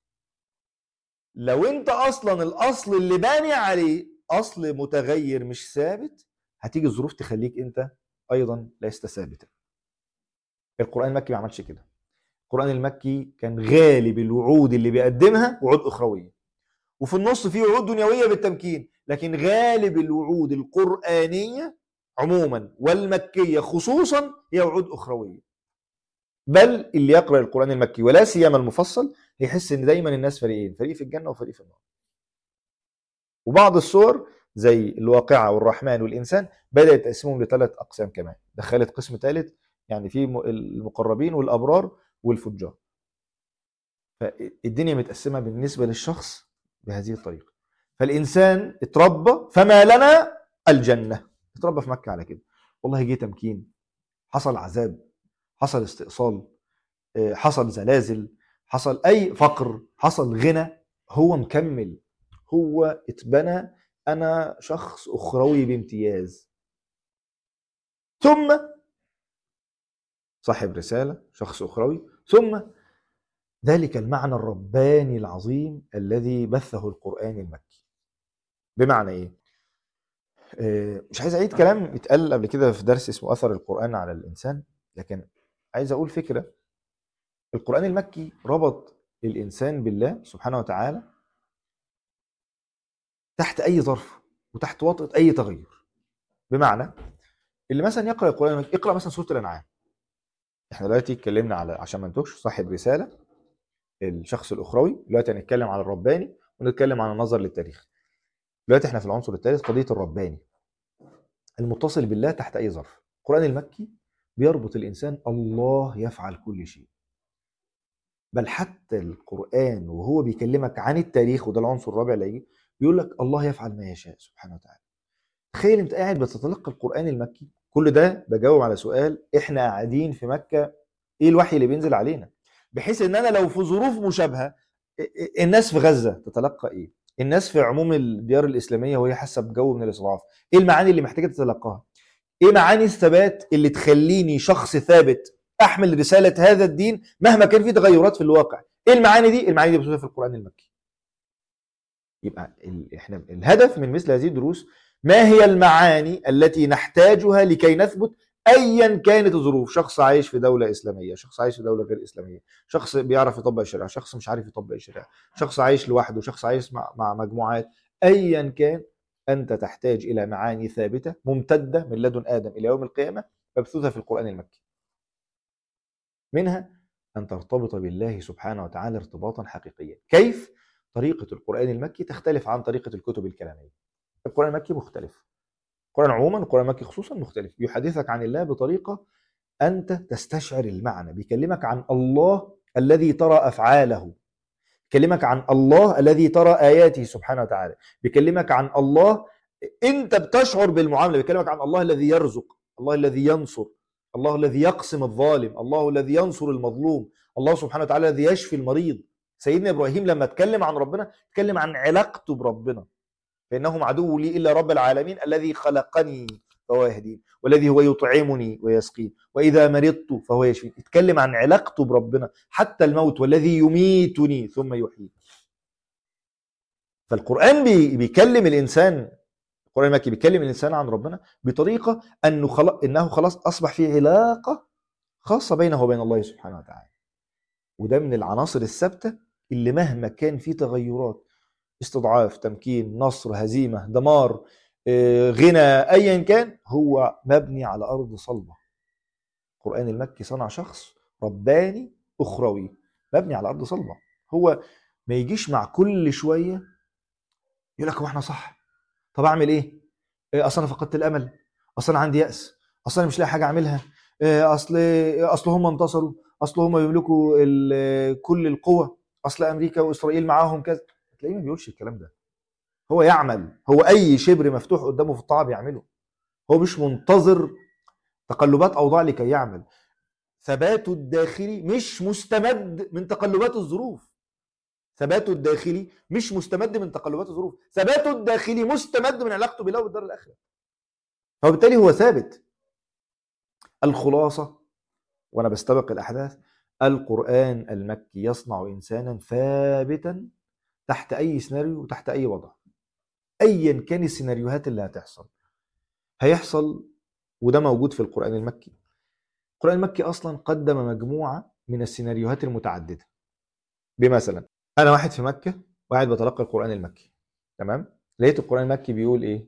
لو انت اصلا الاصل اللي باني عليه اصل متغير مش ثابت هتيجي الظروف تخليك انت ايضا لست ثابتا القران المكي ما عملش كده القران المكي كان غالب الوعود اللي بيقدمها وعود اخرويه وفي النص في وعود دنيويه بالتمكين لكن غالب الوعود القرانيه عموما والمكيه خصوصا هي وعود اخرويه بل اللي يقرا القران المكي ولا سيما المفصل هيحس ان دايما الناس فريقين فريق في الجنه وفريق في النار وبعض الصور زي الواقعه والرحمن والانسان بدات تقسمهم لثلاث اقسام كمان دخلت قسم ثالث يعني في م- المقربين والابرار والفجار فالدنيا متقسمه بالنسبه للشخص بهذه الطريقه فالانسان اتربى فما لنا الجنه اتربى في مكه على كده والله جه تمكين حصل عذاب حصل استئصال آه، حصل زلازل حصل اي فقر حصل غنى هو مكمل هو اتبنى انا شخص اخروي بامتياز ثم صاحب رساله شخص اخروي ثم ذلك المعنى الرباني العظيم الذي بثه القران المكي بمعنى ايه آه، مش عايز اعيد كلام اتقال قبل كده في درس اسمه اثر القران على الانسان لكن عايز اقول فكره القران المكي ربط الانسان بالله سبحانه وتعالى تحت اي ظرف وتحت وطأة اي تغير بمعنى اللي مثلا يقرا القران المكي اقرا مثلا سوره الانعام احنا دلوقتي اتكلمنا على عشان ما نتوهش صاحب رساله الشخص الاخروي دلوقتي هنتكلم على الرباني ونتكلم عن النظر للتاريخ دلوقتي احنا في العنصر الثالث قضيه الرباني المتصل بالله تحت اي ظرف القران المكي بيربط الانسان الله يفعل كل شيء بل حتى القران وهو بيكلمك عن التاريخ وده العنصر الرابع اللي هيجي بيقول لك الله يفعل ما يشاء سبحانه وتعالى تخيل انت قاعد بتتلقى القران المكي كل ده بجاوب على سؤال احنا قاعدين في مكه ايه الوحي اللي بينزل علينا بحيث ان انا لو في ظروف مشابهه الناس في غزه تتلقى ايه الناس في عموم الديار الاسلاميه وهي حاسه بجو من الاستضعاف ايه المعاني اللي محتاجه تتلقاها ايه معاني الثبات اللي تخليني شخص ثابت احمل رساله هذا الدين مهما كان في تغيرات في الواقع ايه المعاني دي المعاني دي بتوصف في القران المكي يبقى ال... احنا الهدف من مثل هذه الدروس ما هي المعاني التي نحتاجها لكي نثبت ايا كانت الظروف شخص عايش في دوله اسلاميه شخص عايش في دوله غير اسلاميه شخص بيعرف يطبق الشريعه شخص مش عارف يطبق الشريعه شخص عايش لوحده شخص عايش مع, مع مجموعات ايا كان انت تحتاج الى معاني ثابته ممتده من لدن ادم الى يوم القيامه مبثوثه في القران المكي منها ان ترتبط بالله سبحانه وتعالى ارتباطا حقيقيا كيف طريقه القران المكي تختلف عن طريقه الكتب الكلاميه القران المكي مختلف القرآن عموما القرآن المكي خصوصا مختلف يحدثك عن الله بطريقة أنت تستشعر المعنى بيكلمك عن الله الذي ترى أفعاله بيكلمك عن الله الذي ترى آياته سبحانه وتعالى بيكلمك عن الله أنت بتشعر بالمعاملة بيكلمك عن الله الذي يرزق الله الذي ينصر الله الذي يقسم الظالم الله الذي ينصر المظلوم الله سبحانه وتعالى الذي يشفي المريض سيدنا إبراهيم لما اتكلم عن ربنا اتكلم عن علاقته بربنا فإنهم عدو لي إلا رب العالمين الذي خلقني فهو يهدين والذي هو يطعمني ويسقين وإذا مرضت فهو يشفين اتكلم عن علاقته بربنا حتى الموت والذي يميتني ثم يحيي فالقرآن بي بيكلم الإنسان القرآن المكي بيكلم الإنسان عن ربنا بطريقة أنه خلاص إنه خلاص أصبح في علاقة خاصة بينه وبين الله سبحانه وتعالى وده من العناصر الثابتة اللي مهما كان في تغيرات استضعاف تمكين نصر هزيمة دمار آه، غنى ايا كان هو مبني على ارض صلبه القران المكي صنع شخص رباني اخروي مبني على ارض صلبه هو ما يجيش مع كل شويه يقول لك هو احنا صح طب اعمل ايه؟ إيه، اصل انا فقدت الامل اصل انا عندي ياس اصل انا مش لاقي حاجه اعملها إيه، اصل اصل هم انتصروا اصل هم يملكوا ال- كل القوه اصل امريكا واسرائيل معاهم كذا تلاقيه ما بيقولش الكلام ده هو يعمل هو اي شبر مفتوح قدامه في الطاعه بيعمله هو مش منتظر تقلبات اوضاع لكي يعمل ثباته الداخلي مش مستمد من تقلبات الظروف ثباته الداخلي مش مستمد من تقلبات الظروف ثباته الداخلي مستمد من علاقته بالله والدار الاخره فبالتالي هو ثابت الخلاصه وانا بستبق الاحداث القران المكي يصنع انسانا ثابتا تحت اي سيناريو وتحت اي وضع ايا كان السيناريوهات اللي هتحصل هيحصل وده موجود في القران المكي القران المكي اصلا قدم مجموعه من السيناريوهات المتعدده بمثلا انا واحد في مكه وقاعد بتلقى القران المكي تمام لقيت القران المكي بيقول ايه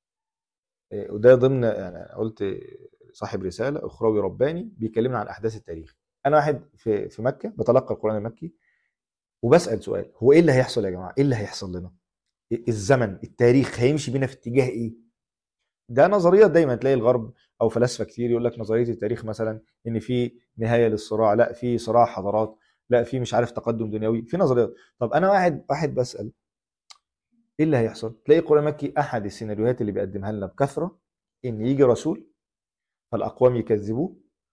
إيه، وده ضمن يعني أنا قلت صاحب رساله اخروي رباني بيكلمنا عن احداث التاريخ انا واحد في في مكه بتلقى القران المكي وبسال سؤال هو ايه اللي هيحصل يا جماعه ايه اللي هيحصل لنا إيه الزمن التاريخ هيمشي بينا في اتجاه ايه ده نظريات دايما تلاقي الغرب او فلاسفه كتير يقول لك نظريه التاريخ مثلا ان في نهايه للصراع لا في صراع حضارات لا في مش عارف تقدم دنيوي في نظريات طب انا واحد واحد بسال ايه اللي هيحصل تلاقي القران المكي احد السيناريوهات اللي بيقدمها لنا بكثره ان يجي رسول فالاقوام يكذبوه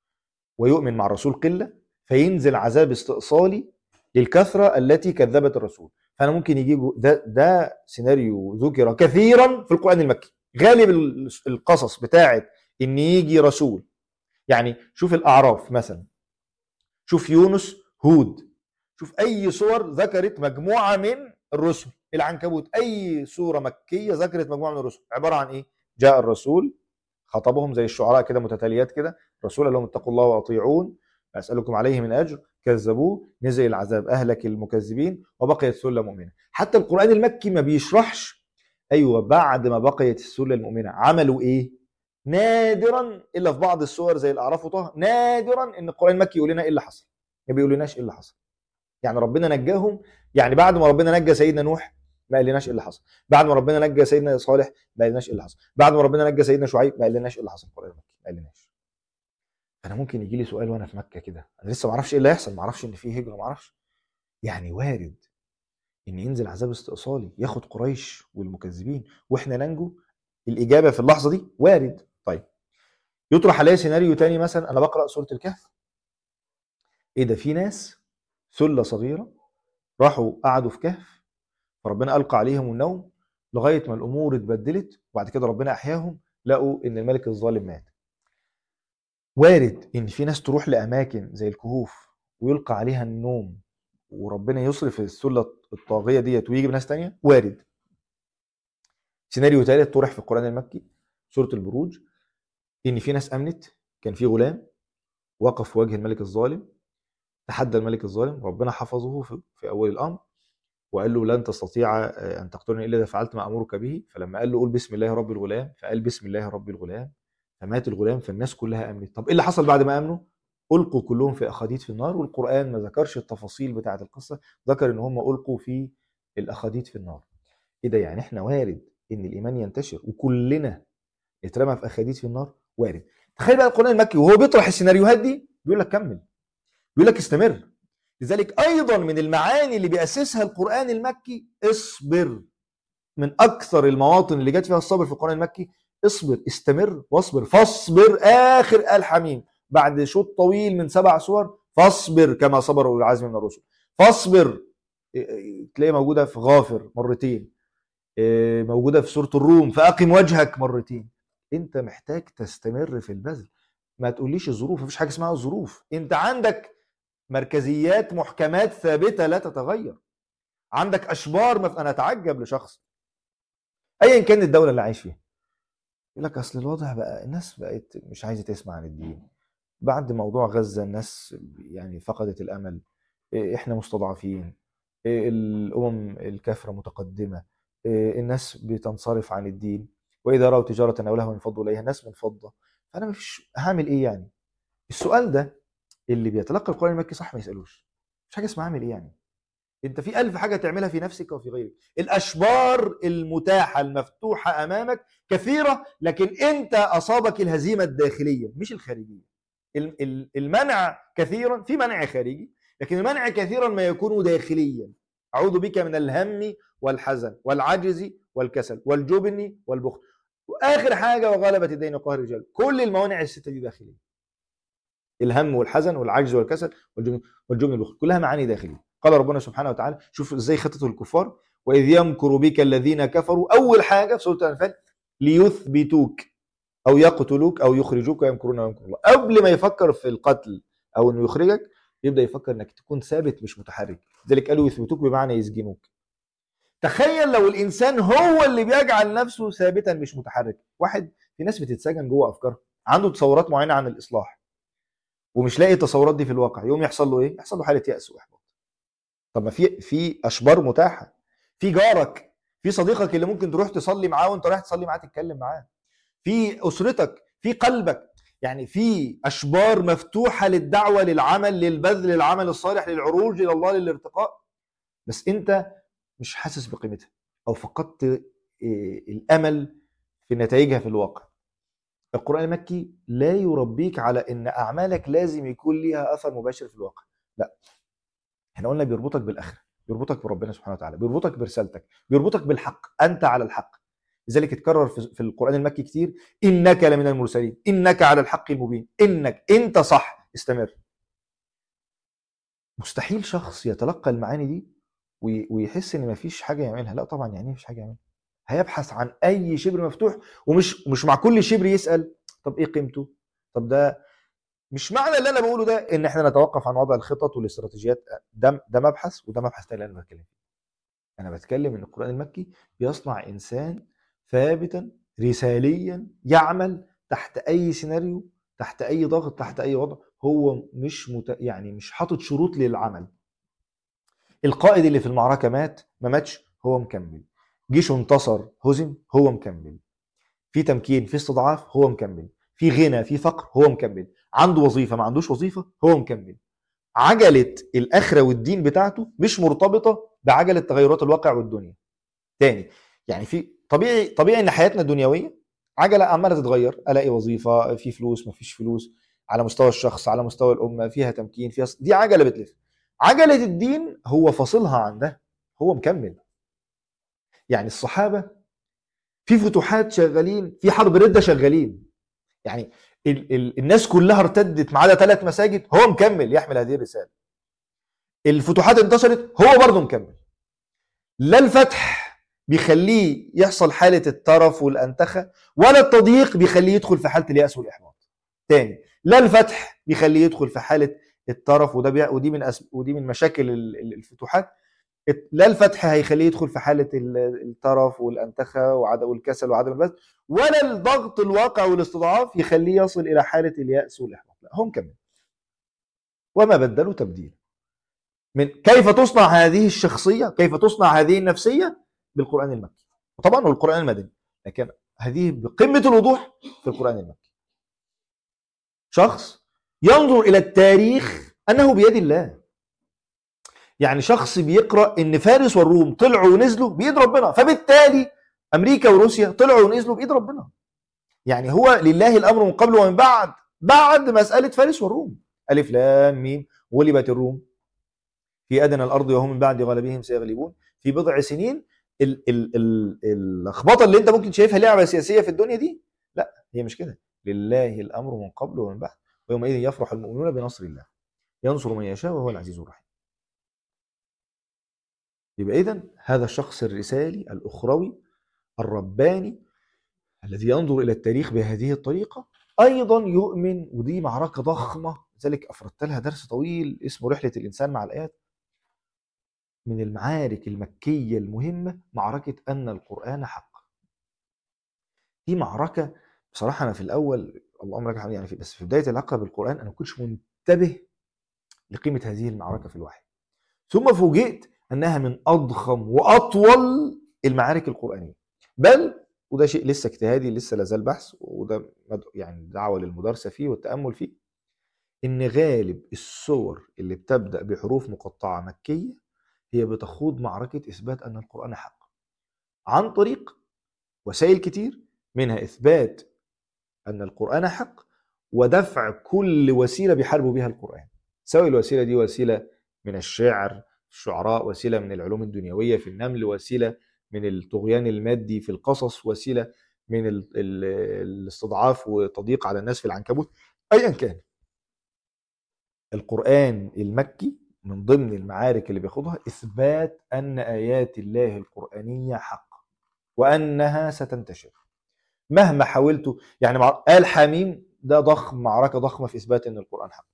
ويؤمن مع الرسول قله فينزل عذاب استئصالي للكثره التي كذبت الرسول فانا ممكن يجي جو- ده ده سيناريو ذكر كثيرا في القران المكي غالب ال- القصص بتاعت ان يجي رسول يعني شوف الاعراف مثلا شوف يونس هود شوف اي صور ذكرت مجموعه من الرسل العنكبوت اي سوره مكيه ذكرت مجموعه من الرسل عباره عن ايه جاء الرسول خطبهم زي الشعراء كده متتاليات كده الرسول قال لهم اتقوا الله واطيعون اسالكم عليه من اجر كذبوه نزل العذاب اهلك المكذبين وبقيت سله مؤمنه حتى القران المكي ما بيشرحش ايوه بعد ما بقيت السله المؤمنه عملوا ايه نادرا الا في بعض السور زي الاعراف وطه نادرا ان القران المكي يقول لنا ايه اللي حصل ما بيقولناش ايه اللي حصل يعني ربنا نجاهم يعني بعد ما ربنا نجى سيدنا نوح ما قالناش ايه اللي حصل بعد ما ربنا نجى سيدنا صالح ما قالناش ايه اللي حصل بعد ما ربنا نجى سيدنا شعيب ما قالناش ايه اللي حصل القران المكي ما قالناش انا ممكن يجي لي سؤال وانا في مكه كده انا لسه ما اعرفش ايه اللي هيحصل ما اعرفش ان في هجره ما اعرفش يعني وارد ان ينزل عذاب استئصالي ياخد قريش والمكذبين واحنا ننجو الاجابه في اللحظه دي وارد طيب يطرح عليا سيناريو تاني مثلا انا بقرا سوره الكهف ايه ده في ناس ثله صغيره راحوا قعدوا في كهف فربنا القى عليهم النوم لغايه ما الامور اتبدلت وبعد كده ربنا احياهم لقوا ان الملك الظالم مات وارد ان في ناس تروح لاماكن زي الكهوف ويلقى عليها النوم وربنا يصرف السله الطاغيه ديت ويجي بناس تانية وارد سيناريو ثالث طرح في القران المكي سوره البروج ان في ناس امنت كان في غلام وقف في وجه الملك الظالم تحدى الملك الظالم ربنا حفظه في, في اول الامر وقال له لن تستطيع آه، ان تقتلني الا اذا فعلت ما امرك به فلما قال له قول بسم الله رب الغلام فقال بسم الله رب الغلام فمات الغلام فالناس كلها امنت طب ايه اللي حصل بعد ما امنوا القوا كلهم في اخاديد في النار والقران ما ذكرش التفاصيل بتاعه القصه ذكر ان هم القوا في الاخاديد في النار ايه ده يعني احنا وارد ان الايمان ينتشر وكلنا اترمى في اخاديد في النار وارد تخيل بقى القران المكي وهو بيطرح السيناريوهات دي بيقول لك كمل بيقول لك استمر لذلك ايضا من المعاني اللي بياسسها القران المكي اصبر من اكثر المواطن اللي جت فيها الصبر في القران المكي اصبر استمر واصبر فاصبر اخر ال حميم بعد شوط طويل من سبع سور فاصبر كما صبر اولو العزم من الرسل فاصبر إيه، إيه، تلاقيه موجوده في غافر مرتين إيه، موجوده في سوره الروم فاقم وجهك مرتين انت محتاج تستمر في البذل ما تقوليش الظروف مفيش حاجه اسمها الظروف انت عندك مركزيات محكمات ثابته لا تتغير عندك اشبار مف... انا اتعجب لشخص ايا كان الدوله اللي عايش فيها يقول لك اصل الوضع بقى الناس بقت مش عايزه تسمع عن الدين بعد موضوع غزه الناس يعني فقدت الامل إيه، احنا مستضعفين إيه، الامم الكافره متقدمه إيه، الناس بتنصرف عن الدين واذا راوا تجاره او لهوا انفضوا اليها الناس منفضه فانا مفيش هعمل ايه يعني السؤال ده اللي بيتلقى القران المكي صح ما يسالوش مش حاجه اسمها اعمل ايه يعني انت في ألف حاجه تعملها في نفسك وفي غيرك الاشبار المتاحه المفتوحه امامك كثيره لكن انت اصابك الهزيمه الداخليه مش الخارجيه ال- ال- المنع كثيرا في منع خارجي لكن المنع كثيرا ما يكون داخليا اعوذ بك من الهم والحزن والعجز والكسل والجبن والبخل واخر حاجه وغلبه الدين وقهر الرجال كل الموانع السته دي داخليه الهم والحزن والعجز والكسل والجبن والجبن والبخل كلها معاني داخليه قال ربنا سبحانه وتعالى شوف ازاي خطته الكفار واذ يمكر بك الذين كفروا اول حاجه في سوره الانفال ليثبتوك او يقتلوك او يخرجوك ويمكرون ويمكر الله قبل ما يفكر في القتل او انه يخرجك يبدا يفكر انك تكون ثابت مش متحرك لذلك قالوا يثبتوك بمعنى يسجنوك تخيل لو الانسان هو اللي بيجعل نفسه ثابتا مش متحرك واحد في ناس بتتسجن جوه افكارها عنده تصورات معينه عن الاصلاح ومش لاقي التصورات دي في الواقع يوم يحصل له ايه يحصل له حاله ياس واحباط طب ما في في اشبار متاحه في جارك في صديقك اللي ممكن تروح تصلي معاه وانت رايح تصلي معاه تتكلم معاه في اسرتك في قلبك يعني في اشبار مفتوحه للدعوه للعمل للبذل للعمل الصالح للعروج الى الله للارتقاء بس انت مش حاسس بقيمتها او فقدت إيه، الامل في نتائجها في الواقع القران المكي لا يربيك على ان اعمالك لازم يكون ليها اثر مباشر في الواقع لا احنا قلنا بيربطك بالاخره بيربطك بربنا سبحانه وتعالى بيربطك برسالتك بيربطك بالحق انت على الحق لذلك اتكرر في في القران المكي كتير انك لمن المرسلين انك على الحق المبين انك انت صح استمر مستحيل شخص يتلقى المعاني دي وي- ويحس ان مفيش حاجه يعملها لا طبعا يعني ايه مفيش حاجه يعملها هيبحث عن اي شبر مفتوح ومش مش مع كل شبر يسال طب ايه قيمته طب ده مش معنى اللي انا بقوله ده ان احنا نتوقف عن وضع الخطط والاستراتيجيات ده ده مبحث وده مبحث تاني اللي انا بتكلم فيه انا بتكلم ان القران المكي بيصنع انسان ثابتا رساليا يعمل تحت اي سيناريو تحت اي ضغط تحت اي وضع هو مش مت... يعني مش حاطط شروط للعمل القائد اللي في المعركه مات ما ماتش هو مكمل جيشه انتصر هزم هو مكمل في تمكين في استضعاف هو مكمل في غنى في فقر هو مكمل عنده وظيفه ما عندوش وظيفه هو مكمل عجله الاخره والدين بتاعته مش مرتبطه بعجله تغيرات الواقع والدنيا تاني يعني في طبيعي طبيعي ان حياتنا الدنيويه عجله عماله تتغير الاقي وظيفه في فلوس ما فيش فلوس على مستوى الشخص على مستوى الامه فيها تمكين فيها دي عجله بتلف عجله الدين هو فاصلها عن ده هو مكمل يعني الصحابه في فتوحات شغالين في حرب رده شغالين يعني ال ال الناس كلها ارتدت ما عدا ثلاث مساجد هو مكمل يحمل هذه الرساله الفتوحات انتشرت هو برضه مكمل لا الفتح بيخليه يحصل حاله الترف والانتخه ولا التضييق بيخليه يدخل في حاله الياس والاحباط تاني لا الفتح بيخليه يدخل في حاله الترف وده بي... ودي من أس... ودي من مشاكل ال- ال- الفتوحات الت- لا الفتح هيخليه يدخل في حاله ال- الترف والانتخه وعدم والكسل وعدم البذل ولا الضغط الواقع والاستضعاف يخليه يصل الى حاله الياس والاحباط لا هم كمل وما بدلوا تبديلا من كيف تصنع هذه الشخصيه كيف تصنع هذه النفسيه بالقران المكي وطبعا والقران المدني لكن هذه بقمه الوضوح في القران المكي شخص ينظر الى التاريخ انه بيد الله يعني شخص بيقرا ان فارس والروم طلعوا ونزلوا بايد ربنا فبالتالي امريكا وروسيا طلعوا ونزلوا بايد ربنا يعني هو لله الامر من قبل ومن بعد بعد مساله فارس والروم الف لام ميم غلبت الروم في ادنى الارض وهم من بعد غلبهم سيغلبون في بضع سنين ال- ال- ال- اللخبطه اللي انت ممكن شايفها لعبه سياسيه في الدنيا دي لا هي مش كده لله الامر من قبل ومن بعد ويومئذ يفرح المؤمنون بنصر الله ينصر من يشاء وهو العزيز الرحيم يبقى اذا هذا الشخص الرسالي الاخروي الرباني الذي ينظر الى التاريخ بهذه الطريقه ايضا يؤمن ودي معركه ضخمه لذلك افردت لها درس طويل اسمه رحله الانسان مع الايات من المعارك المكيه المهمه معركه ان القران حق دي معركه بصراحه انا في الاول اللهم لك الحمد يعني في بس في بدايه العلاقه بالقران انا ما كنتش منتبه لقيمه هذه المعركه في الوحي ثم فوجئت انها من اضخم واطول المعارك القرانيه بل وده شيء لسه اجتهادي لسه لازال بحث وده مد- يعني دعوه للمدارسه فيه والتامل فيه ان غالب السور اللي بتبدا بحروف مقطعه مكيه هي بتخوض معركه اثبات ان القران حق عن طريق وسائل كتير منها اثبات ان القران حق ودفع كل وسيله بيحاربوا بها القران سواء الوسيله دي وسيله من الشعر الشعراء وسيله من العلوم الدنيويه في النمل وسيله من الطغيان المادي في القصص وسيله من ال- ال- الاستضعاف وتضييق على الناس في العنكبوت ايا كان القرآن المكي من ضمن المعارك اللي بياخدها إثبات أن آيات الله القرآنية حق وأنها ستنتشر مهما حاولت يعني مع... آل حميم ده ضخم معركة ضخمة في إثبات أن القرآن حق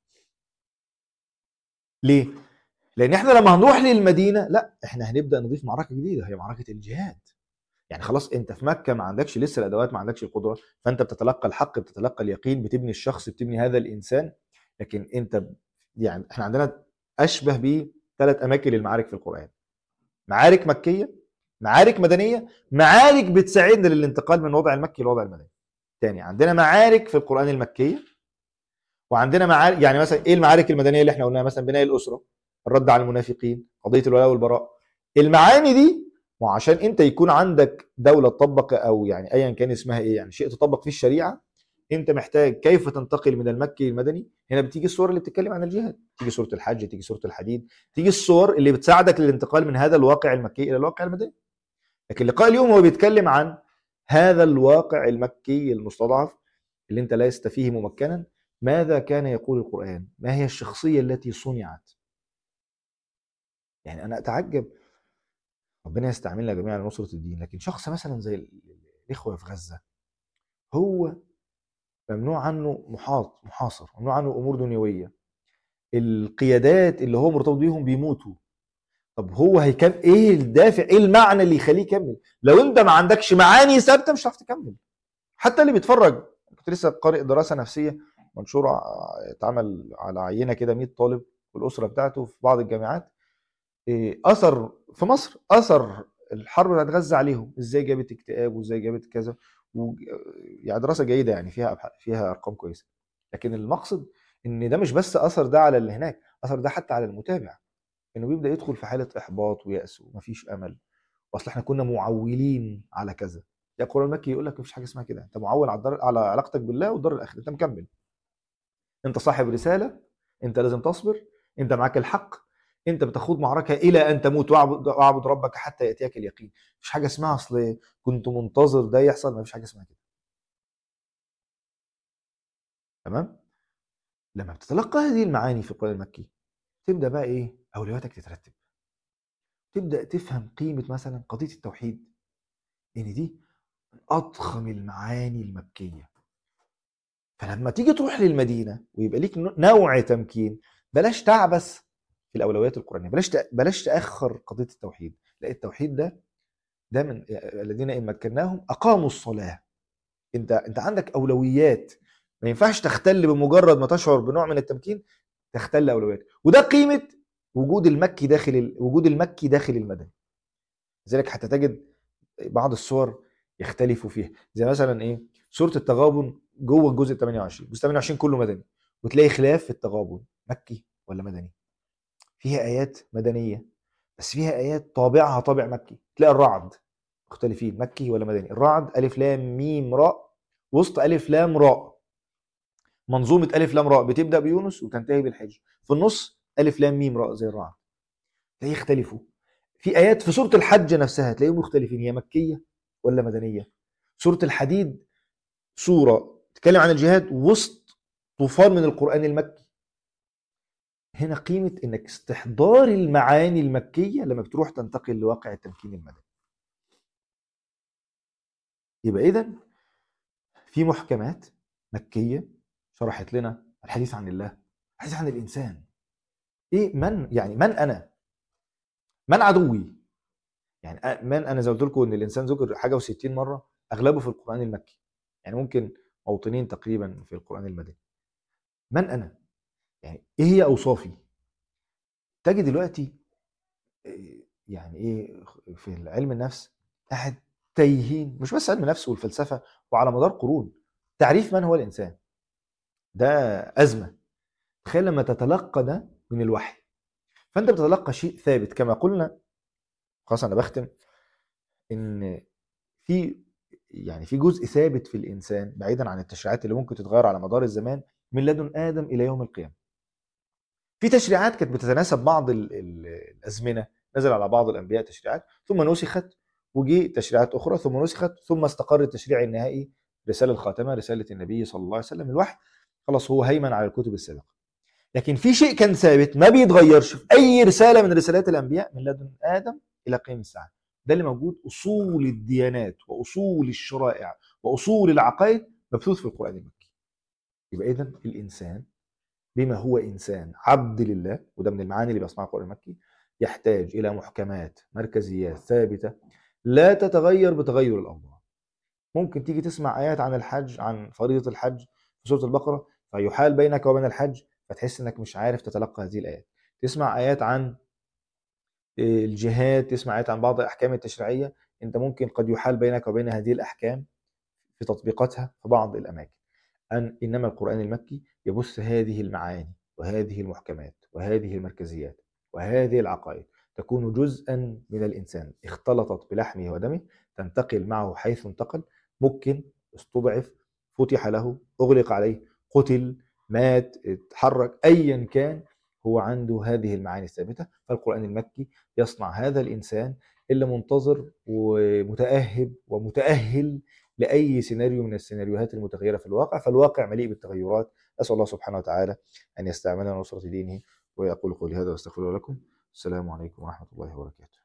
ليه؟ لأن إحنا لما هنروح للمدينة لا إحنا هنبدأ نضيف معركة جديدة هي معركة الجهاد يعني خلاص انت في مكه ما عندكش لسه الادوات ما عندكش القدره فانت بتتلقى الحق بتتلقى اليقين بتبني الشخص بتبني هذا الانسان لكن انت ب- يعني احنا عندنا اشبه بثلاث اماكن للمعارك في القران معارك مكيه معارك مدنيه معارك بتساعدنا للانتقال من الوضع المكي للوضع المدني تاني عندنا معارك في القران المكيه وعندنا معارك يعني مثلا ايه المعارك المدنيه اللي احنا قلناها مثلا بناء الاسره الرد على المنافقين قضيه الولاء والبراء المعاني دي وعشان انت يكون عندك دوله تطبق او يعني ايا كان اسمها ايه يعني شيء تطبق فيه الشريعه انت محتاج كيف تنتقل من المكي للمدني هنا بتيجي الصور اللي بتتكلم عن الجهاد تيجي سوره الحج تيجي سوره الحديد تيجي الصور اللي بتساعدك للانتقال من هذا الواقع المكي الى الواقع المدني لكن لقاء اليوم هو بيتكلم عن هذا الواقع المكي المستضعف اللي انت لست فيه ممكنا ماذا كان يقول القرآن ما هي الشخصية التي صنعت يعني أنا أتعجب ربنا يستعملنا جميعا لنصرة الدين لكن شخص مثلا زي ال- الإخوة في غزة هو ممنوع عنه محاط محاصر ممنوع عنه أمور دنيوية القيادات اللي هو مرتبط بيهم بيموتوا طب هو هيكمل ايه الدافع ايه المعنى اللي يخليه يكمل لو انت ما عندكش معاني ثابته مش هتعرف تكمل حتى اللي بيتفرج كنت لسه قارئ دراسه نفسيه منشوره ع- اتعمل على عينه كده 100 طالب والاسره بتاعته في بعض الجامعات إيه، اثر في مصر اثر الحرب بتاعت غزه عليهم ازاي جابت اكتئاب وازاي جابت كذا و... يعني دراسه جيده يعني فيها أبح- فيها ارقام كويسه لكن المقصد ان ده مش بس اثر ده على اللي هناك اثر ده حتى على المتابع انه بيبدا يدخل في حاله احباط ويأس ومفيش امل واصل احنا كنا معولين على كذا يا القران المكي يقول لك مفيش حاجه اسمها كده انت معول على الدار على علاقتك بالله والدار الاخره انت مكمل انت صاحب رساله انت لازم تصبر انت معاك الحق انت بتخوض معركه الى ان تموت واعبد واعبد ربك حتى ياتيك اليقين مفيش حاجه اسمها اصل كنت منتظر ده يحصل مفيش حاجه اسمها كده تمام لما بتتلقى هذه المعاني في القران المكي تبدا بقى ايه اولوياتك تترتب تبدا تفهم قيمه مثلا قضيه التوحيد ان دي من اضخم المعاني المكيه فلما تيجي تروح للمدينه ويبقى ليك نوع تمكين بلاش تعبث في الاولويات القرانيه بلاش ت- بلاش تاخر قضيه التوحيد لا التوحيد ده ده من الذين ان مكناهم اقاموا الصلاه انت انت عندك اولويات ما ينفعش تختل بمجرد ما تشعر بنوع من التمكين تختل اولويات وده قيمه وجود المكي داخل ال... وجود المكي داخل المدني لذلك حتى تجد بعض الصور يختلفوا فيها زي مثلا ايه سوره التغابن جوه الجزء 28 الجزء 28 كله مدني وتلاقي خلاف في التغابن مكي ولا مدني فيها ايات مدنيه بس فيها ايات طابعها طابع مكي تلاقي الرعد مختلفين مكي ولا مدني الرعد الف لام ميم راء وسط الف لام راء منظومه الف لام راء بتبدا بيونس وتنتهي بالحج في النص الف لام ميم راء زي الرعد تلاقيه يختلفوا في ايات في سوره الحج نفسها تلاقيهم مختلفين هي مكيه ولا مدنيه سوره الحديد سوره تتكلم عن الجهاد وسط طوفان من القران المكي هنا قيمه انك استحضار المعاني المكيه لما بتروح تنتقل لواقع التمكين المدني يبقى اذا في محكمات مكيه شرحت لنا الحديث عن الله الحديث عن الانسان ايه من يعني من انا من عدوي يعني أ- من انا زي ما قلت لكم ان الانسان ذكر حاجه و60 مره اغلبه في القران المكي يعني ممكن موطنين تقريبا في القران المدني من انا يعني ايه هي اوصافي تجي دلوقتي إيه، يعني ايه في علم النفس قاعد تايهين مش بس علم النفس والفلسفه وعلى مدار قرون تعريف من هو الانسان ده ازمه تخيل لما تتلقى ده من الوحي فانت بتتلقى شيء ثابت كما قلنا خلاص انا بختم ان في يعني في جزء ثابت في الانسان بعيدا عن التشريعات اللي ممكن تتغير على مدار الزمان من لدن ادم الى يوم القيامه في تشريعات كانت بتتناسب بعض ال- ال- الازمنه نزل على بعض الانبياء تشريعات ثم نسخت وجي تشريعات اخرى ثم نسخت ثم استقر التشريع النهائي رساله الخاتمه رساله النبي صلى الله عليه وسلم الوحي خلاص هو هيمن على الكتب السابقه لكن في شيء كان ثابت ما بيتغيرش في اي رساله من رسالات الانبياء من لدن ادم الى قيام الساعه ده اللي موجود اصول الديانات واصول الشرائع واصول العقائد مبثوث في القران المكي يبقى اذا الانسان بما هو انسان عبد لله وده من المعاني اللي بيصنعها القران المكي يحتاج الى محكمات مركزيات ثابته لا تتغير بتغير الاوضاع ممكن تيجي تسمع ايات عن الحج عن فريضه الحج في سوره البقره فيحال بينك وبين الحج فتحس انك مش عارف تتلقى هذه الايات تسمع ايات عن الجهاد تسمع ايات عن بعض الاحكام التشريعيه انت ممكن قد يحال بينك وبين هذه الاحكام في تطبيقاتها في بعض الاماكن أن إنما القرآن المكي يبث هذه المعاني وهذه المحكمات وهذه المركزيات وهذه العقائد تكون جزءا من الإنسان اختلطت بلحمه ودمه تنتقل معه حيث انتقل ممكن استضعف فتح له أغلق عليه قتل مات اتحرك أيا كان هو عنده هذه المعاني الثابتة فالقرآن المكي يصنع هذا الإنسان اللي منتظر ومتأهب ومتأهل لاي سيناريو من السيناريوهات المتغيره في الواقع فالواقع مليء بالتغيرات اسال الله سبحانه وتعالى ان يستعملنا نصره دينه ويقول قولي هذا واستغفر الله لكم السلام عليكم ورحمه الله وبركاته